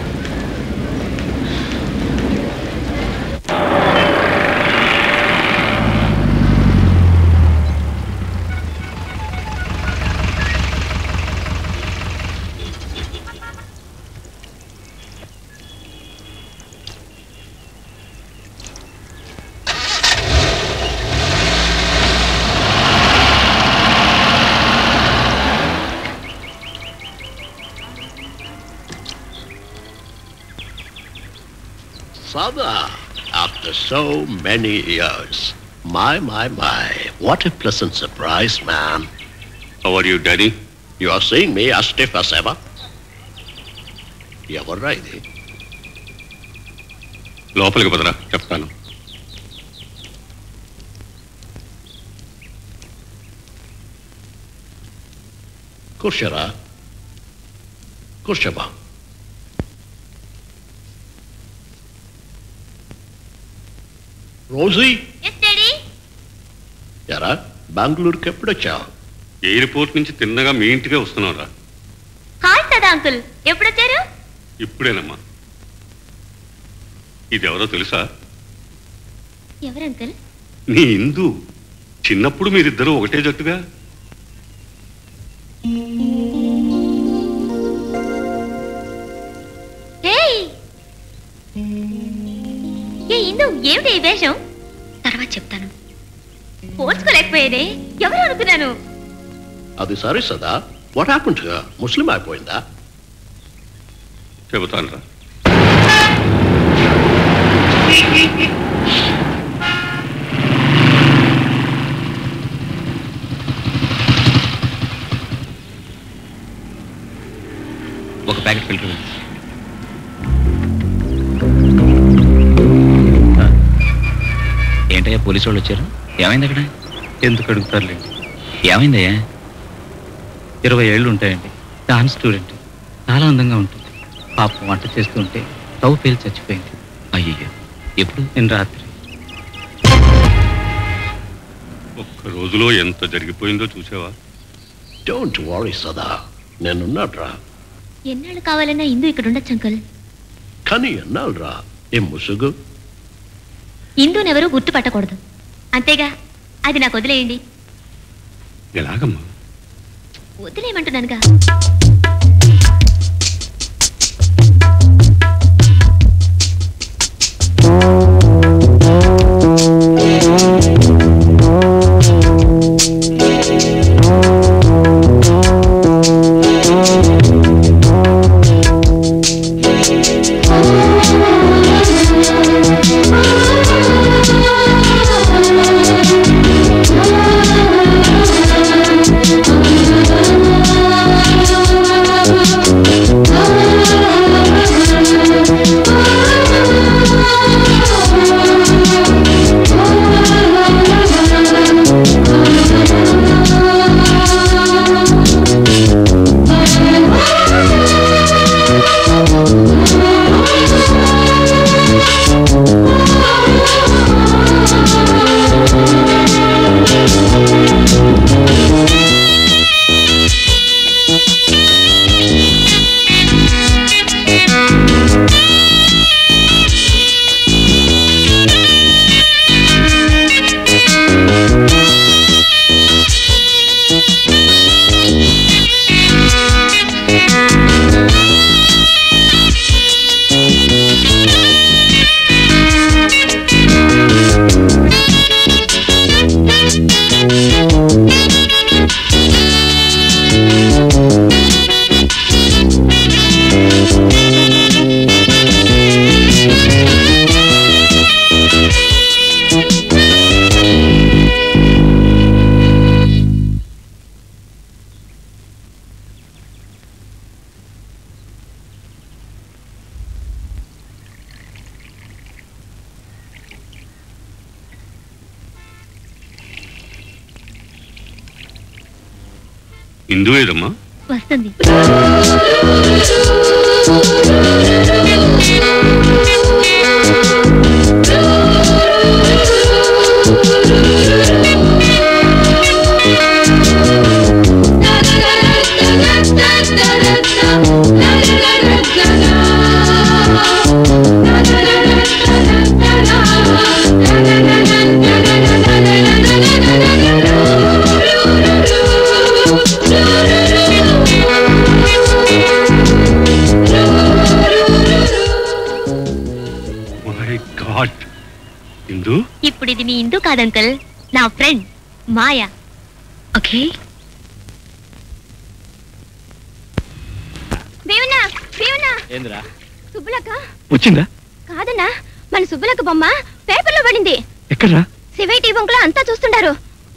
Sada, after so many years. My, my, my. What a pleasant surprise, man. How are you, Daddy? You are seeing me as stiff as ever. ఎవర్రా ఇది లోపలికి పదరా చెప్తాను కూర్చోరా కూర్చోబా Rosie ఎరా బెంగళూరుకి ఎప్పుడొచ్చావు airport నుంచి తిన్నగా మీ ఇంటికే వస్తున్నావురా హాయ్ కదా అంకుల్ ఎప్పుడొచ్చారు ఇప్పుడేనమ్మా ఇది ఎవరో తెలుసా ఎవరు అంకుల్ నీ ఇందు చిన్నప్పుడు మీరిద్దరూ ఒకటే జట్టుగా ఏయ్ ఏ ఇందు ఏమిటి ఈ వేషం తర్వాత చెప్తాను పోల్చుకోలేకపోయేదే ఎవరు అనుకున్నాను అది సరే సదా వాట్ హ్యాపన్ ముస్లిం అయిపోయిందా చెబుతానురా ఒక ప్యాకెట్ ఫిల్టర్ ఏంటయ్యా పోలీసు వాళ్ళు వచ్చారు ఏమైంది అక్కడ ఎందుకు అడుగుతారులేండి ఏమైందయ్యా ఇరవై ఏళ్ళు ఉంటాయండి డాన్స్ స్టూడెంట్ చాలా అందంగా ఉంటుంది పాపం వంట చేస్తుంటే స్టవ్ పేలి చచ్చిపోయింది అయ్యయ్యో ఎప్పుడు నేను రాత్రి ఒక్క రోజులో ఎంత జరిగిపోయిందో చూసావా డోంట్ వారీ సదా నేనున్నాడ్రా ఎన్నాళ్ళు కావాలన్నా ఇందు ఇక్కడ ఉండొచ్చు అంకుల్ కానీ ఎన్నాళ్ళరా ఏ ముసుగు ఇందునెవరూ గుర్తుపట్టకూడదు అంతేగా అది నాకు వదిలేయండి ఎలాగమ్మా వదిలేయమంటున్నానుగా ఇందు ఏదమ్మా వస్తుంది Thank you. ఇప్పుడు ఇది మీ ఇందు కాదు అంకుల్ నా ఫ్రెండ్ మాయా ఓకే భీమనా భీమనా ఏందిరా సుబ్బులక్క వచ్చిందా కాదన్నా మన సుబ్బులక్క బొమ్మ పేపర్లో పడింది ఎక్కడ్రా శివై టీ బంకులో అంతా చూస్తుంటారు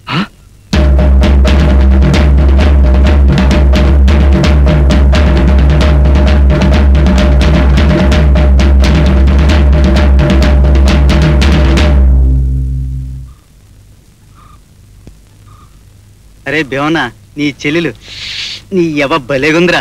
అరే బేవనా నీ చెల్లెలు నీ ఎవ భలేగుందిరా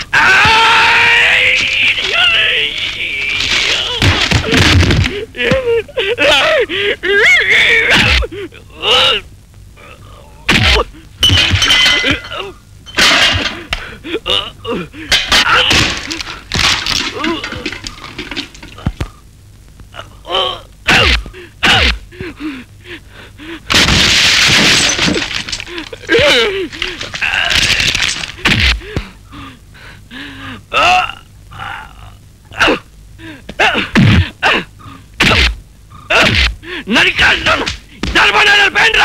నరికాను ధర్మనాలు పెండ్రా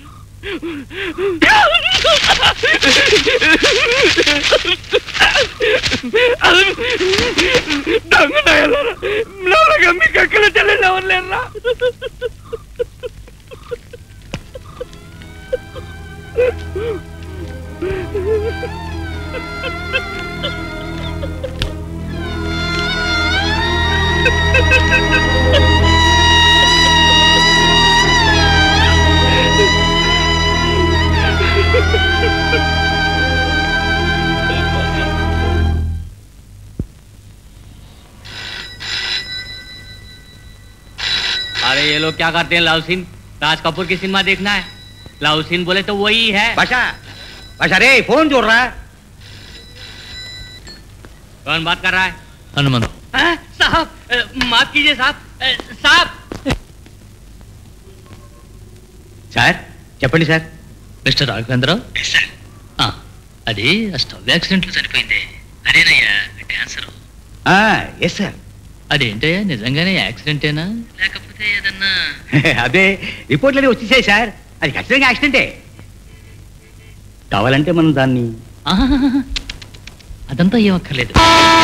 దొంగనాయాలరా లోపలికి మీకు ఎక్కడ చెల్లెలు ఎవరు లేరా अरे ये लोग क्या करते हैं लव सीन राज कपूर की सिनेमा देखना है लव सीन बोले तो वही है बशा बशा रे फोन जोड़ रहा है कौन बात कर रहा है హనుమంత్ हाँ, साहब अ, माफ कीजिए साहब अ, साहब సార్ చెప్పండి సార్ మిస్టర్ రాఘవేంద్రరావు ఆ, అది ఆ స్టవ్ యాక్సిడెంట్లో చనిపోయింది అదేనయ్యా డాన్సర్ ఎస్ సార్ అదేంటయ్యా నిజంగానే యాక్సిడెంటేనా లేకపోతే ఏదన్నా అదే రిపోర్ట్లు అది వచ్చేసాయి సార్ అది ఖచ్చితంగా యాక్సిడెంటే కావాలంటే మనం దాన్ని ఆహాహాహా. అదంతా ఏం అక్కర్లేదు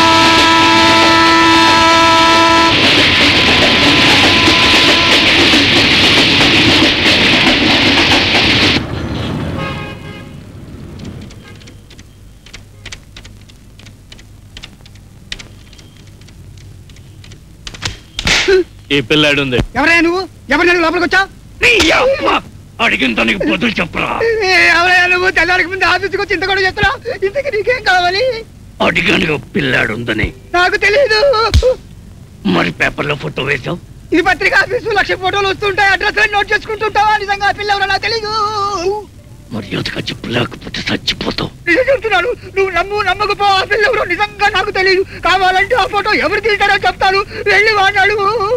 ఈ పిల్లాడు ఉంది ఎవరైనా నువ్వు ఎవరైనా లోపలికి వచ్చావు అడిగిన దానికి బదులు చెప్పరా ఎవరైనా నువ్వు తెల్లారికి ముందు ఆఫీస్కి వచ్చి ఇంత కూడా చెప్తున్నావు ఇంతకి నీకేం కావాలి అడిగాను పిల్లాడు ఉందని నాకు తెలియదు మరి పేపర్లో ఫోటో వేశావు ఇది పత్రిక ఆఫీసు లక్ష ఫోటోలు వస్తుంటాయి అడ్రస్ నోట్ చేసుకుంటుంటావా నిజంగా ఆ పిల్ల ఎవరో నాకు తెలీదు మర్యాదగా చెప్పు లేకపోతే చచ్చిపోతావు నిజం చెప్తున్నాను నువ్వు నమ్ము నమ్మకపో ఆ పిల్ల ఎవరో నిజంగా నాకు తెలియదు కావాలంటే ఆ ఫోటో ఎవరు తీశారో చెప్తాను వెళ్ళి వాడాడు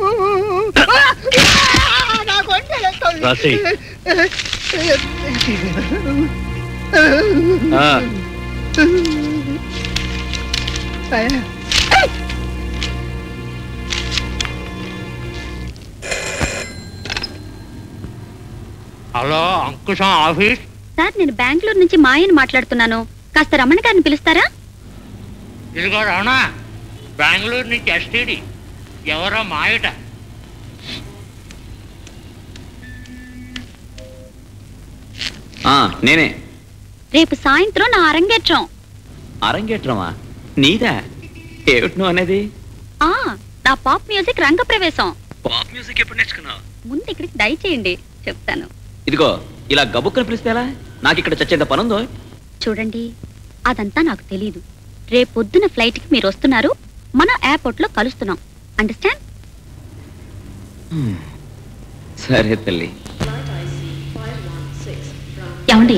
నాకు ఒంటె లేస్తుంది. రాసేయ్. ఆ. హలో అంకుశం ఆఫీస్ సార్ నేను బెంగళూరు నుంచి మాయని మాట్లాడుతున్నాను కాస్త రమణ గారిని పిలుస్తారా ఇదిగో రావణా బెంగళూరు నుంచి ఎస్టీడీ ఎవరో మాయట ఆ, నేనే రేపు సాయంత్రం నా అరంగేట్రం అరంగేట్రమా నీదా ఏమిటి నువ్వు అనేది ఆ నా పాప్ మ్యూజిక్ రంగప్రవేశం పాప్ మ్యూజిక్ ఎప్పుడు నేర్చుకున్నావు ముందు ఇక్కడికి దయచేయండి చెప్తాను ఇదిగో ఇలా గబుక్కని పిలిస్తే ఎలా నాకు ఇక్కడ చచ్చేంత పనుందో చూడండి అదంతా నాకు తెలియదు రేపు పొద్దున ఫ్లైట్ కి మీరు వస్తున్నారు మనం ఎయిర్పోర్ట్ లో కలుస్తున్నాం అండర్స్టాండ్ సరే తల్లి ఏమండి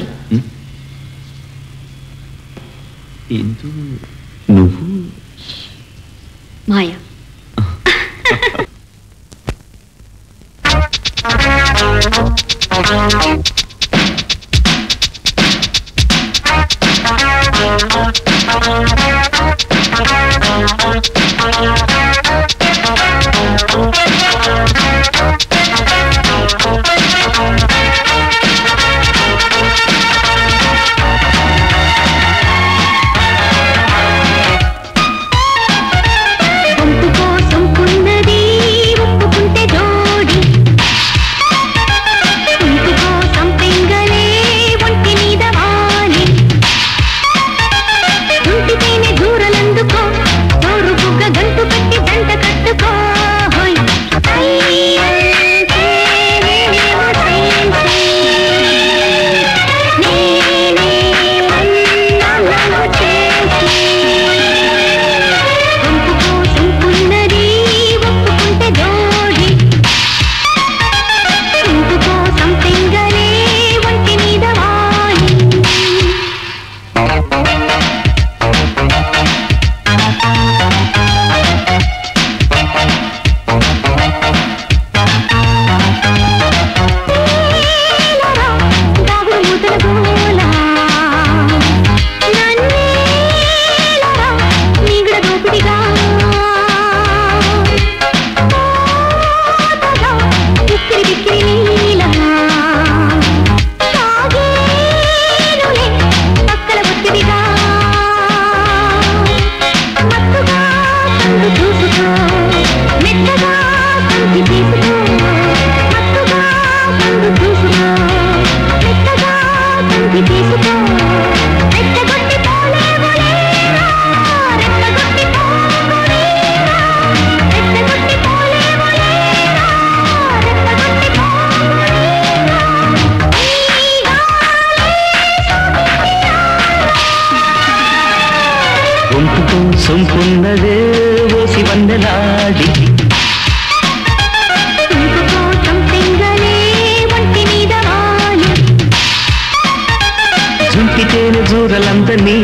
ఇందు నువ్వు మాయా Thank you. ఒంపుతో సొంపున్నదే ఓసి వన్నెలాడి జుంటితేనె జూరలందనీ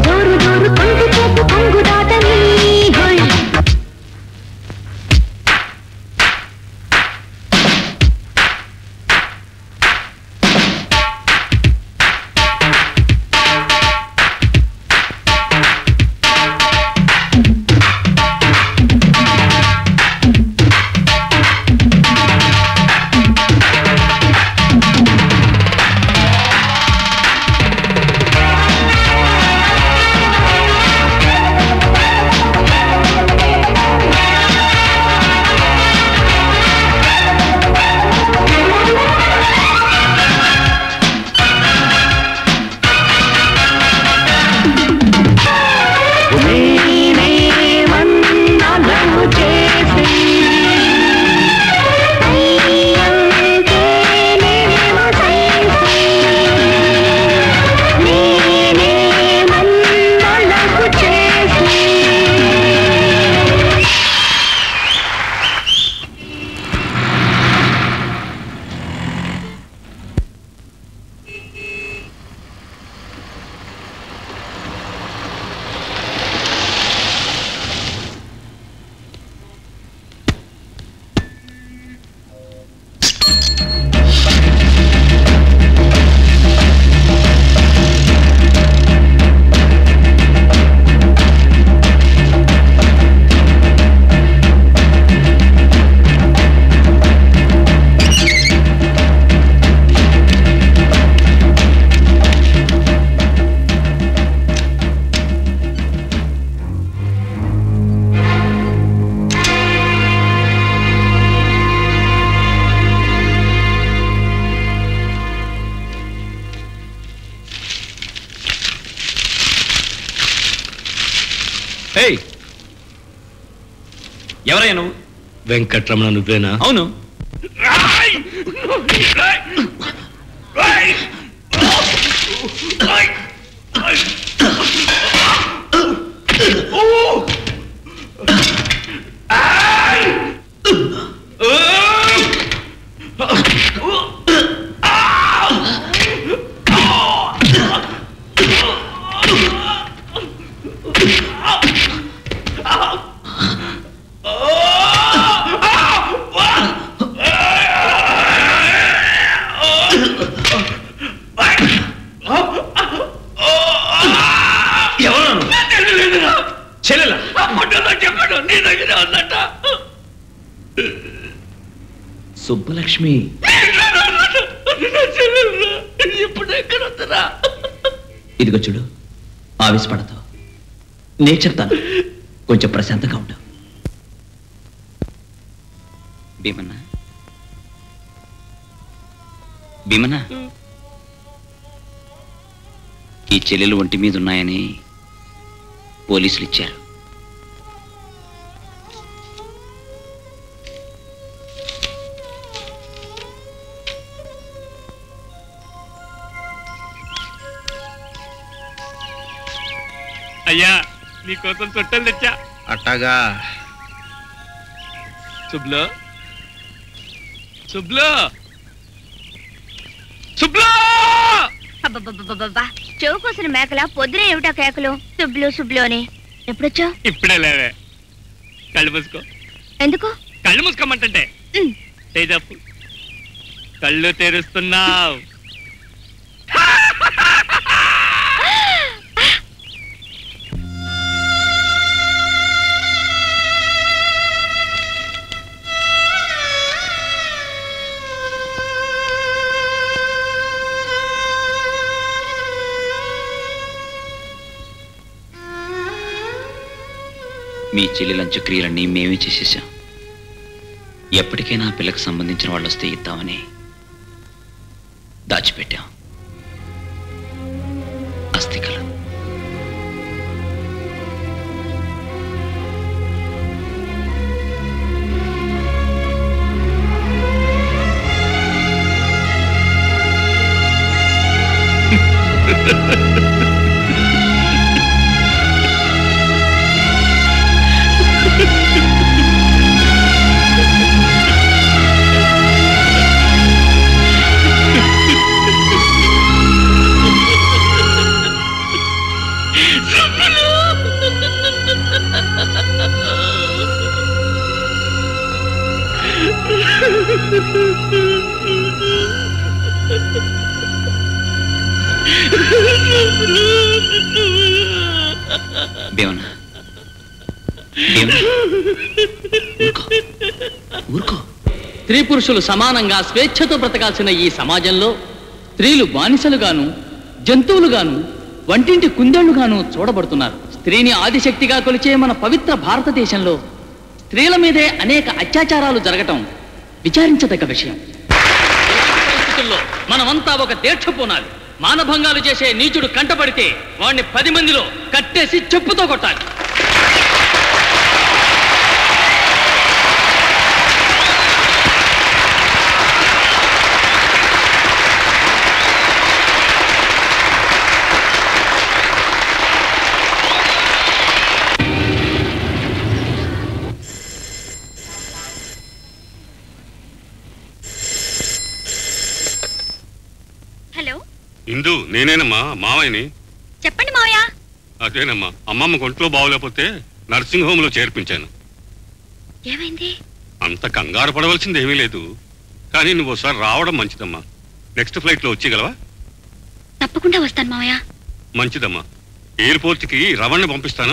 ఏయ్ ఎవరయ్యా నువ్వు వెంకట్రమణ నువ్వేనా అవును ఎవరు చెల్లెల చెప్పాడు నీ దగ్గర ఉందట సుబ్బలక్ష్మి ఇప్పుడు ఎక్కడ ఉందరా ఇదిగో చూడు ఆవేశపడతావు నేను చెప్తాను కొంచెం ప్రశాంతంగా ఉండు భీమన్న భీమన్న ఈ చెల్లెలు ఒంటి మీద ఉన్నాయని పోలీసులు ఇచ్చారు అయ్యా నీకోసం చుట్టలు తెచ్చా అట్టగా శుభ్లో శుభ్లో శుభ్లో అబ్బబ్బబ్బబ్బబ్బా చెవు కోసిన మేకల పొద్దున ఏమిటా కేకలు సుబ్లు సుబ్లు అని ఎప్పుడొచ్చా ఇప్పుడే లేవే కళ్ళు మూసుకో ఎందుకు కళ్ళు మూసుకోమంటే తేజప్పు కళ్ళు తెరుస్తున్నావు మీ చెల్లెల అంత్యక్రియలన్నీ మేమే చేసేసాం ఎప్పటికైనా ఆ పిల్లకి సంబంధించిన వాళ్ళు వస్తే ఇద్దామని దాచిపెట్టాం అస్థికలు భీమన భీమన ఊరుకో స్త్రీ పురుషులు సమానంగా స్వేచ్ఛతో బ్రతకాల్సిన ఈ సమాజంలో స్త్రీలు బానిసలుగాను జంతువులుగాను వంటింటి కుందేళ్లుగాను చూడబడుతున్నారు స్త్రీని ఆదిశక్తిగా కొలిచే మన పవిత్ర భారతదేశంలో స్త్రీల మీదే అనేక అత్యాచారాలు జరగటం విచారించదగ్గ విషయం పరిస్థితుల్లో మనమంతా ఒక దీక్ష పూనాలి మానభంగాలు చేసే నీచుడు కంటపడితే వాణ్ణి పది మందిలో కట్టేసి చెప్పుతో కొట్టాలి హలో ఇందు నేనేనమ్మా మావయ్యని చెప్పండి మావయ్య అదేనమ్మా అమ్మమ్మ ఒంట్లో బాగోలేకపోతే నర్సింగ్ హోమ్ లో చేర్పించాను ఏమైంది అంత కంగారు పడవలసింది ఏమీ లేదు కానీ నువ్వు ఒకసారి రావడం మంచిదమ్మా నెక్స్ట్ ఫ్లైట్ లో వచ్చేయగలవా తప్పకుండా వస్తాను మావయ్య మంచిదమ్మా ఎయిర్పోర్ట్ కి రవణ్ణి పంపిస్తాను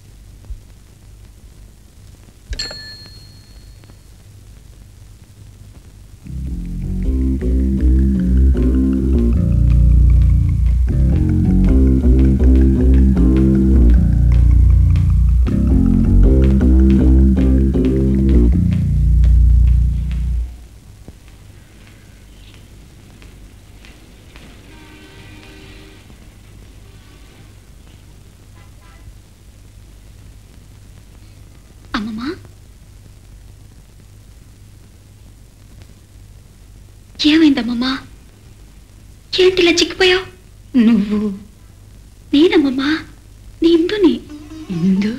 అమ్మమ్మా ఏమైందమ్మమ్మా ఏంటిలా చిక్కిపోయావు నువ్వు నేనమ్మమ్మా నీ ఇందుని ఇందు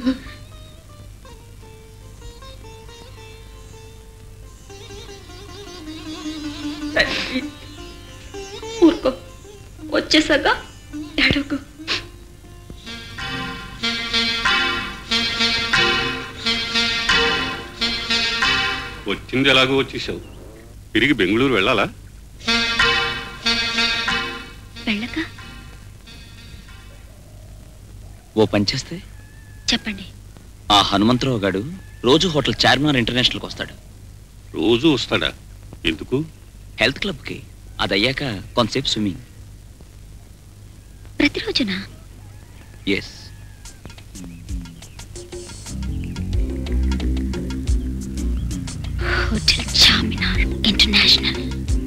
ఊరుకో వచ్చేసాక ఏడవకు వచ్చింది ఎలాగో వచ్చేసావు తిరిగి బెంగళూరు వెళ్ళాలా వెళ్ళక ఓ పని చేస్తే చెప్పండి ఆ హనుమంతరావు గాడు రోజు హోటల్ చార్మినార్ ఇంటర్నేషనల్కి వస్తాడు రోజు వస్తాడా ఎందుకు హెల్త్ క్లబ్కి అది అయ్యాక కొంతసేపు స్విమ్మింగ్ ప్రతిరోజునా yes hotel Charminar international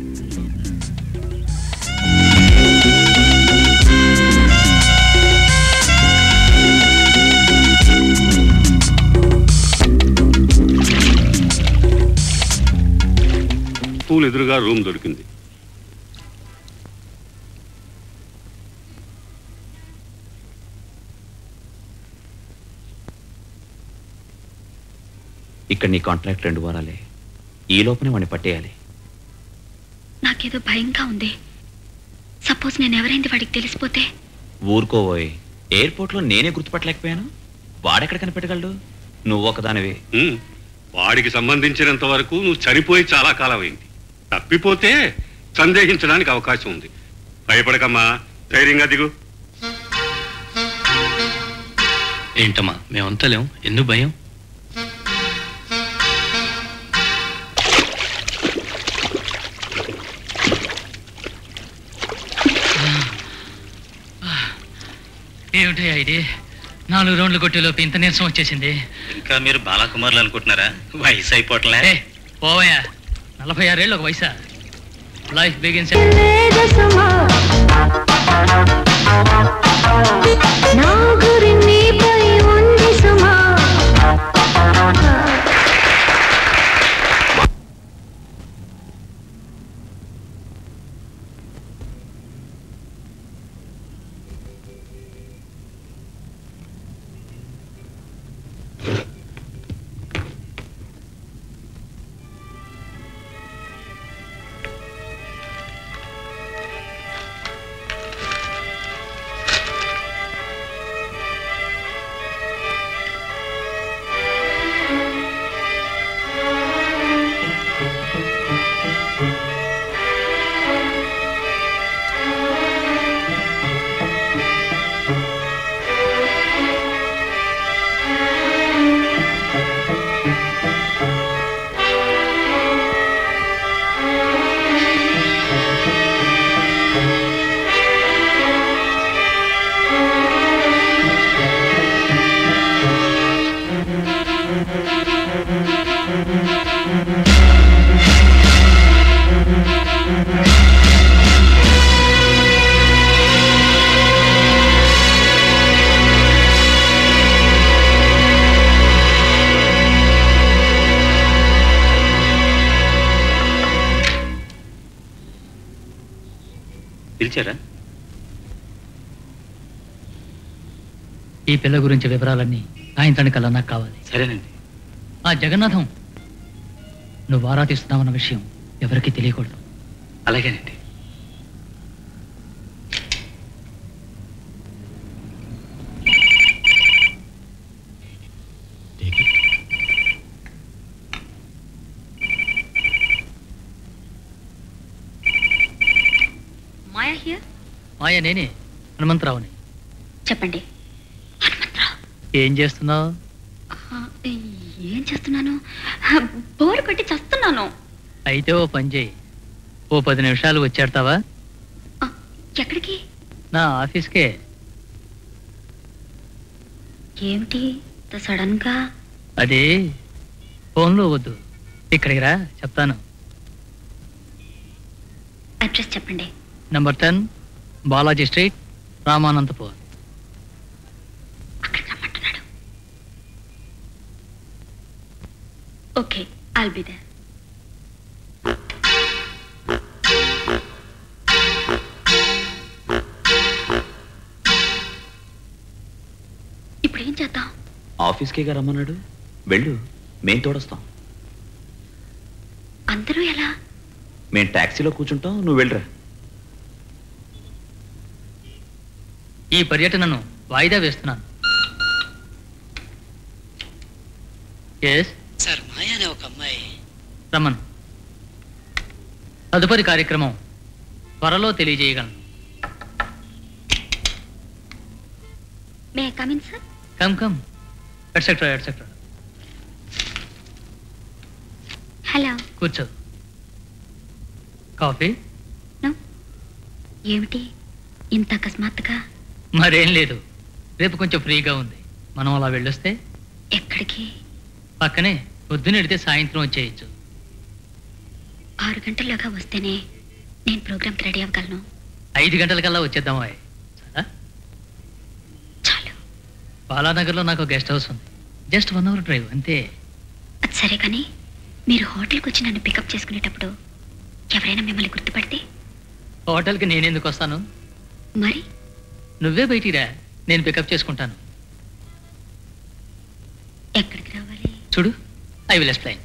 school ఎదురుగా రూమ్ దొరికింది ఇక్కడ నీ కాంట్రాక్ట్ రెండు వారాలే ఈ లోపనే వాడిని పట్టేయాలి నాకేదో భయంగా ఉంది సపోజ్ నేను ఎవరైంది వాడికి తెలిసిపోతే ఊరుకోబోయ్ ఎయిర్పోర్ట్లో నేనే గుర్తుపట్టలేకపోయాను వాడెక్కడ కనిపెట్టగలడు నువ్వు ఒకదానివే ఉమ్, వాడికి సంబంధించినంత వరకు నువ్వు చనిపోయి చాలా కాలం అయింది తప్పిపోతే సందేహించడానికి అవకాశం ఉంది భయపడకమ్మా ధైర్యంగా దిగు ఏంటమ్మా మేమంతా లేం ఎందుకు భయం ఏమిటి ఇది నాలుగు రౌండ్లు కొట్టేలోపు ఇంత నీరసం వచ్చేసింది ఇంకా మీరు బాలకుమార్లు అనుకుంటున్నారా వయసు అయిపోవట్లే ఏ పోవయ్యా నలభై ఆరేళ్ళు ఒక వయసా లైఫ్ బిగిన్స్ నా గురి నీపై ఉంది సుమా పిలిచారా ఈ పిల్ల గురించి వివరాలన్నీ సాయంత్రానికల్లా నాకు కావాలి సరేనండి ఆ జగన్నాథం నువ్వు ఆరా తీస్తున్నావన్న విషయం ఎవరికీ తెలియకూడదు అలాగేనండి మాయా హియర్ మాయ నేనే హనుమంతరావుని చెప్పండి ఏం చేస్తున్నావు ఆ, ఏం చేస్తున్నాను ఆ, బోరు కొట్టి చస్తున్నాను అయితే ఓ పని చేయి ఓ పది నిమిషాలు వచ్చేడతావా ఎక్కడికి నా ఆఫీస్కే ఏమిటి సడన్ గా అది ఫోన్లో వద్దు ఇక్కడికి రా చెప్తాను అడ్రస్ చెప్పండి number ten Balaji street Ramanthapur okay I'll be there ఇప్పుడు ఏం చేద్దాం ఆఫీస్కేగా రమ్మన్నాడు వెళ్ళు మేం తోడొస్తాం అందరూ ఎలా మేం టాక్సీలో కూర్చుంటాం నువ్వు వెళ్ళరా ఈ పర్యటనను వాయిదా వేస్తున్నాను ఎస్ సార్ మాయా అనే ఒక అమ్మాయి రమ్మను తదుపరి కార్యక్రమం త్వరలో తెలియజేయగలను may come in sir come come et cetera et cetera hello కూర్చో కాఫీ ఏమిటి ఇంత అకస్మాత్తుగా మరేం లేదు రేపు కొంచెం ఫ్రీగా ఉంది మనం అలా వెళ్ళొస్తే ఎక్కడికి పక్కనే పొద్దునెడితే సాయంత్రం వచ్చేయచ్చు ఆరు గంటల్లోగా వస్తేనే నేను ప్రోగ్రామ్కి రెడీ అవ్వగలను ఐదు గంటలకల్లా వచ్చేద్దామా సరే బాలానగర్లో నాకు గెస్ట్ హౌస్ ఉంది జస్ట్ వన్ అవర్ డ్రైవ్ అంతే అది సరే కానీ మీరు హోటల్కి వచ్చి నన్ను పికప్ చేసుకునేటప్పుడు ఎవరైనా మిమ్మల్ని గుర్తుపడితే హోటల్కి నేనెందుకు వస్తాను మరి నువ్వే బయటిరా నేను పికప్ చేసుకుంటాను ఎక్కడికి రావాలి చూడు ఐ విల్ ఎక్స్ప్లెయిన్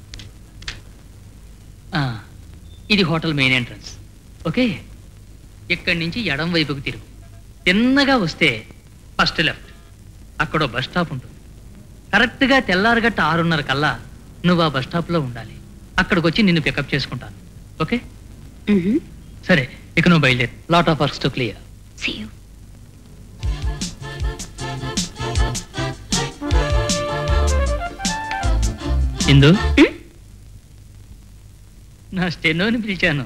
ఇది హోటల్ మెయిన్ ఎంట్రన్స్ ఓకే ఇక్కడి నుంచి ఎడం వైపుకు తిరుగు తిన్నగా వస్తే ఫస్ట్ లెఫ్ట్ అక్కడ బస్ స్టాప్ ఉంటుంది కరెక్ట్గా తెల్లారగట్ట ఆరున్నర కల్లా నువ్వు ఆ బస్ స్టాప్లో ఉండాలి అక్కడికి వచ్చి నిన్ను పికప్ చేసుకుంటాను ఓకే సరే ఇక నువ్వు బయలుదేరు lot of works to clear See you. ఇందు నా స్టెనోని పిలిచాను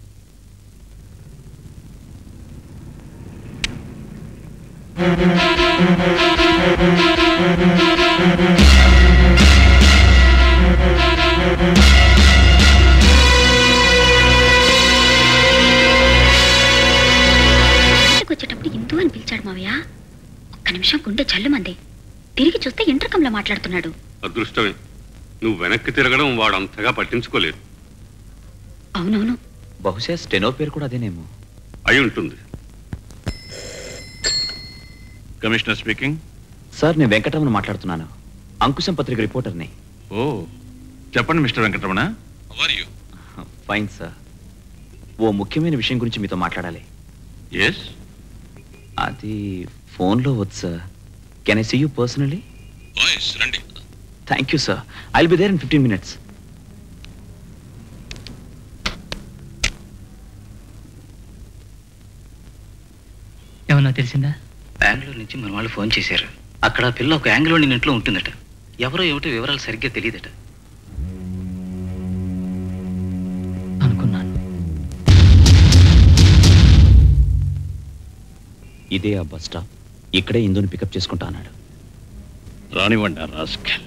ఇంటికి వచ్చేటప్పుడు ఇందు అని పిలిచాడు మావయ్య ఒక్క నిమిషం గుండె జల్లుమంది తిరిగి చూస్తే ఇంటర్కంలో మాట్లాడుతున్నాడు అదృష్టమే నువ్వు వెనక్కి తిరగడం వాడు అంతగా పట్టించుకోలేదు అవునవును బహుశా స్టెనో పేరు కూడా అదేనేమో అయి ఉంటుంది కమిషనర్ స్పీకింగ్ సార్ నేను వెంకటరమణ మాట్లాడుతున్నాను అంకుశం పత్రిక రిపోర్టర్ని ఓ చెప్పండి మిస్టర్ వెంకటరమణ ఫైన్ సార్ ఓ ముఖ్యమైన విషయం గురించి మీతో మాట్లాడాలి ఎస్ అది ఫోన్లో వచ్చు sir can I see you personally రండి thank you sir I be there in fifteen minutes ఏమన్నా తెలిసిందా బెంగళూరు నుంచి మన వాళ్ళు ఫోన్ చేశారు అక్కడ ఆ పిల్ల ఒక యాంగిల్ ఉండి ఇంట్లో ఉంటుందట ఎవరో ఏమిటో వివరాలు సరిగ్గా తెలియదట ఇదే ఆ బస్ స్టాప్ ఇక్కడే ఇందుని పికప్ చేసుకుంటా అన్నాడు రానివ్వండి రాస్కల్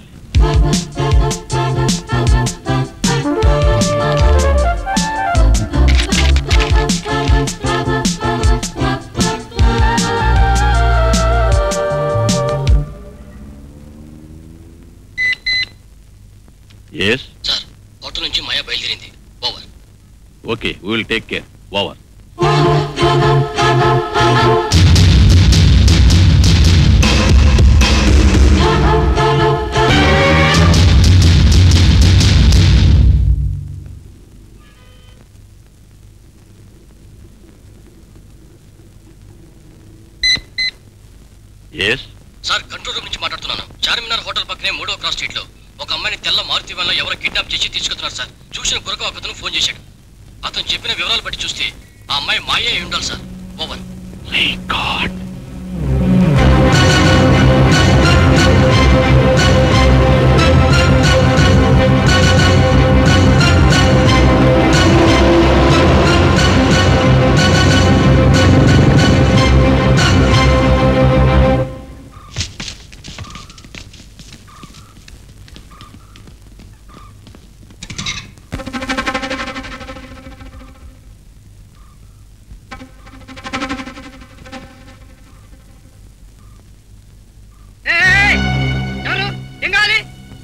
ఎస్ సార్ హోటల్ నుంచి మాయా బయలుదేరింది over okay will take care over yes sir control room నుంచి మాట్లాడుతున్నాను చార్మినార్ హోటల్ పక్కనే మూడో క్రాస్ స్ట్రీట్ లో ఒక అమ్మాయిని తెల్ల మారుతి వల్ల ఎవరో కిడ్నాప్ చేసి తీసుకెళ్తున్నారు సార్ చూసిన గురక ఒకతను ఫోన్ చేశాడు అతను చెప్పిన వివరాలు బట్టి చూస్తే ఆ అమ్మాయి మాయే అయి ఉండాలి సార్ ఓవర్ ఎవరు ఏం కావాలి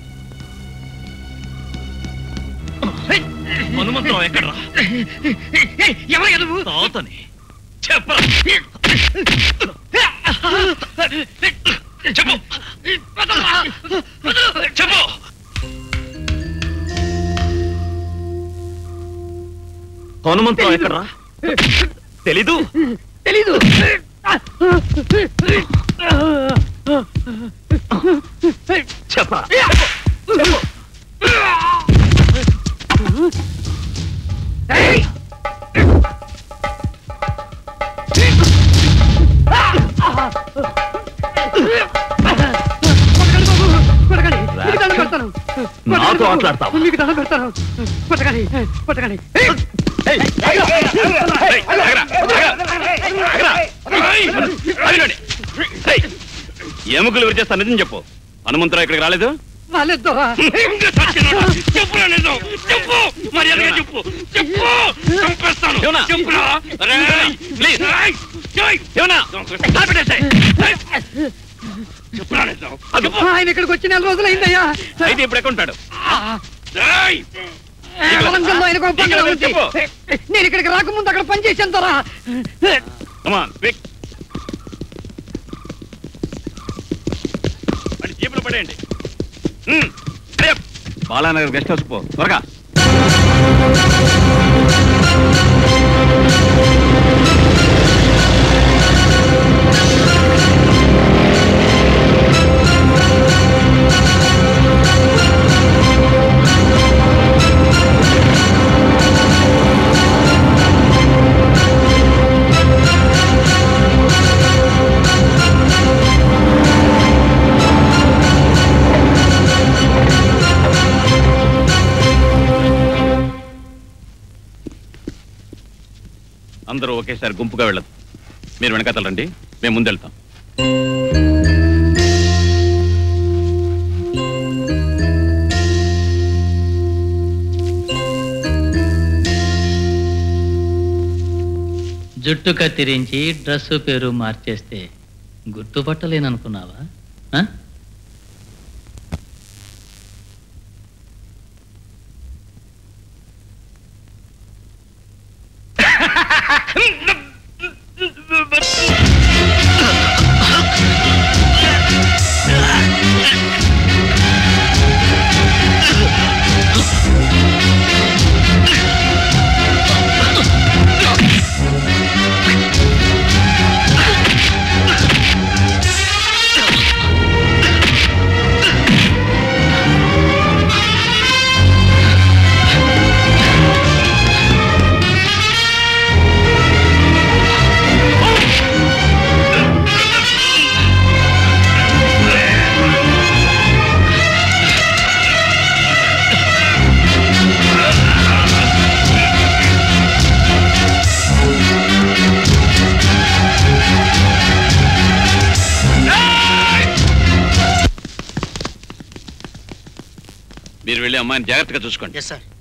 హనుమంతరావు ఎక్కడ్రా ఎవరు నువ్వు తాతని చెప్పరా చెప్పు చెప్పు హనుమంతరావు ఎక్కడ్రా తెలీదు తెలీదు చెప్పరా నాతో ఆటలాడతావా? మీకు దండం పెడతాను పట్టకండి పట్టకండి ఎముకలు విరిచేస్తా నిజం చెప్పు హనుమంతరావు ఇక్కడికి రాలేదు రాలేదు చెప్పురా నిజం చెప్పు మర్యాదగా చెప్పు చెప్పు చంపేస్తాను చెప్పురా ప్లీజ్ చెప్పురా నిజం ఆయన ఇక్కడికి వచ్చి నెల రోజులైందయ్యా అయితే ఇప్పుడు ఎక్కడ ఉంటాడు పొలంగల్లో ఆయనకు ఒక బంగ్లా ఉంది. చెప్పు. నేను ఇక్కడికి రాకముందు అక్కడ పని చేశాను తోరా జీపులో పడేయండి బాలానగర్ గెస్ట్ హౌస్ పో త్వరగా అందరూ ఒకేసారి గుంపుగా వెళ్ళదు మీరు వెనకాతలు రండి మేము ముందెళ్తాం జుట్టు కత్తిరించి డ్రెస్సు పేరు మార్చేస్తే గుర్తుపట్టలేననుకున్నావా ఆ? మీరు వెళ్ళి అమ్మాయిని జాగ్రత్తగా చూసుకోండి ఎస్ సార్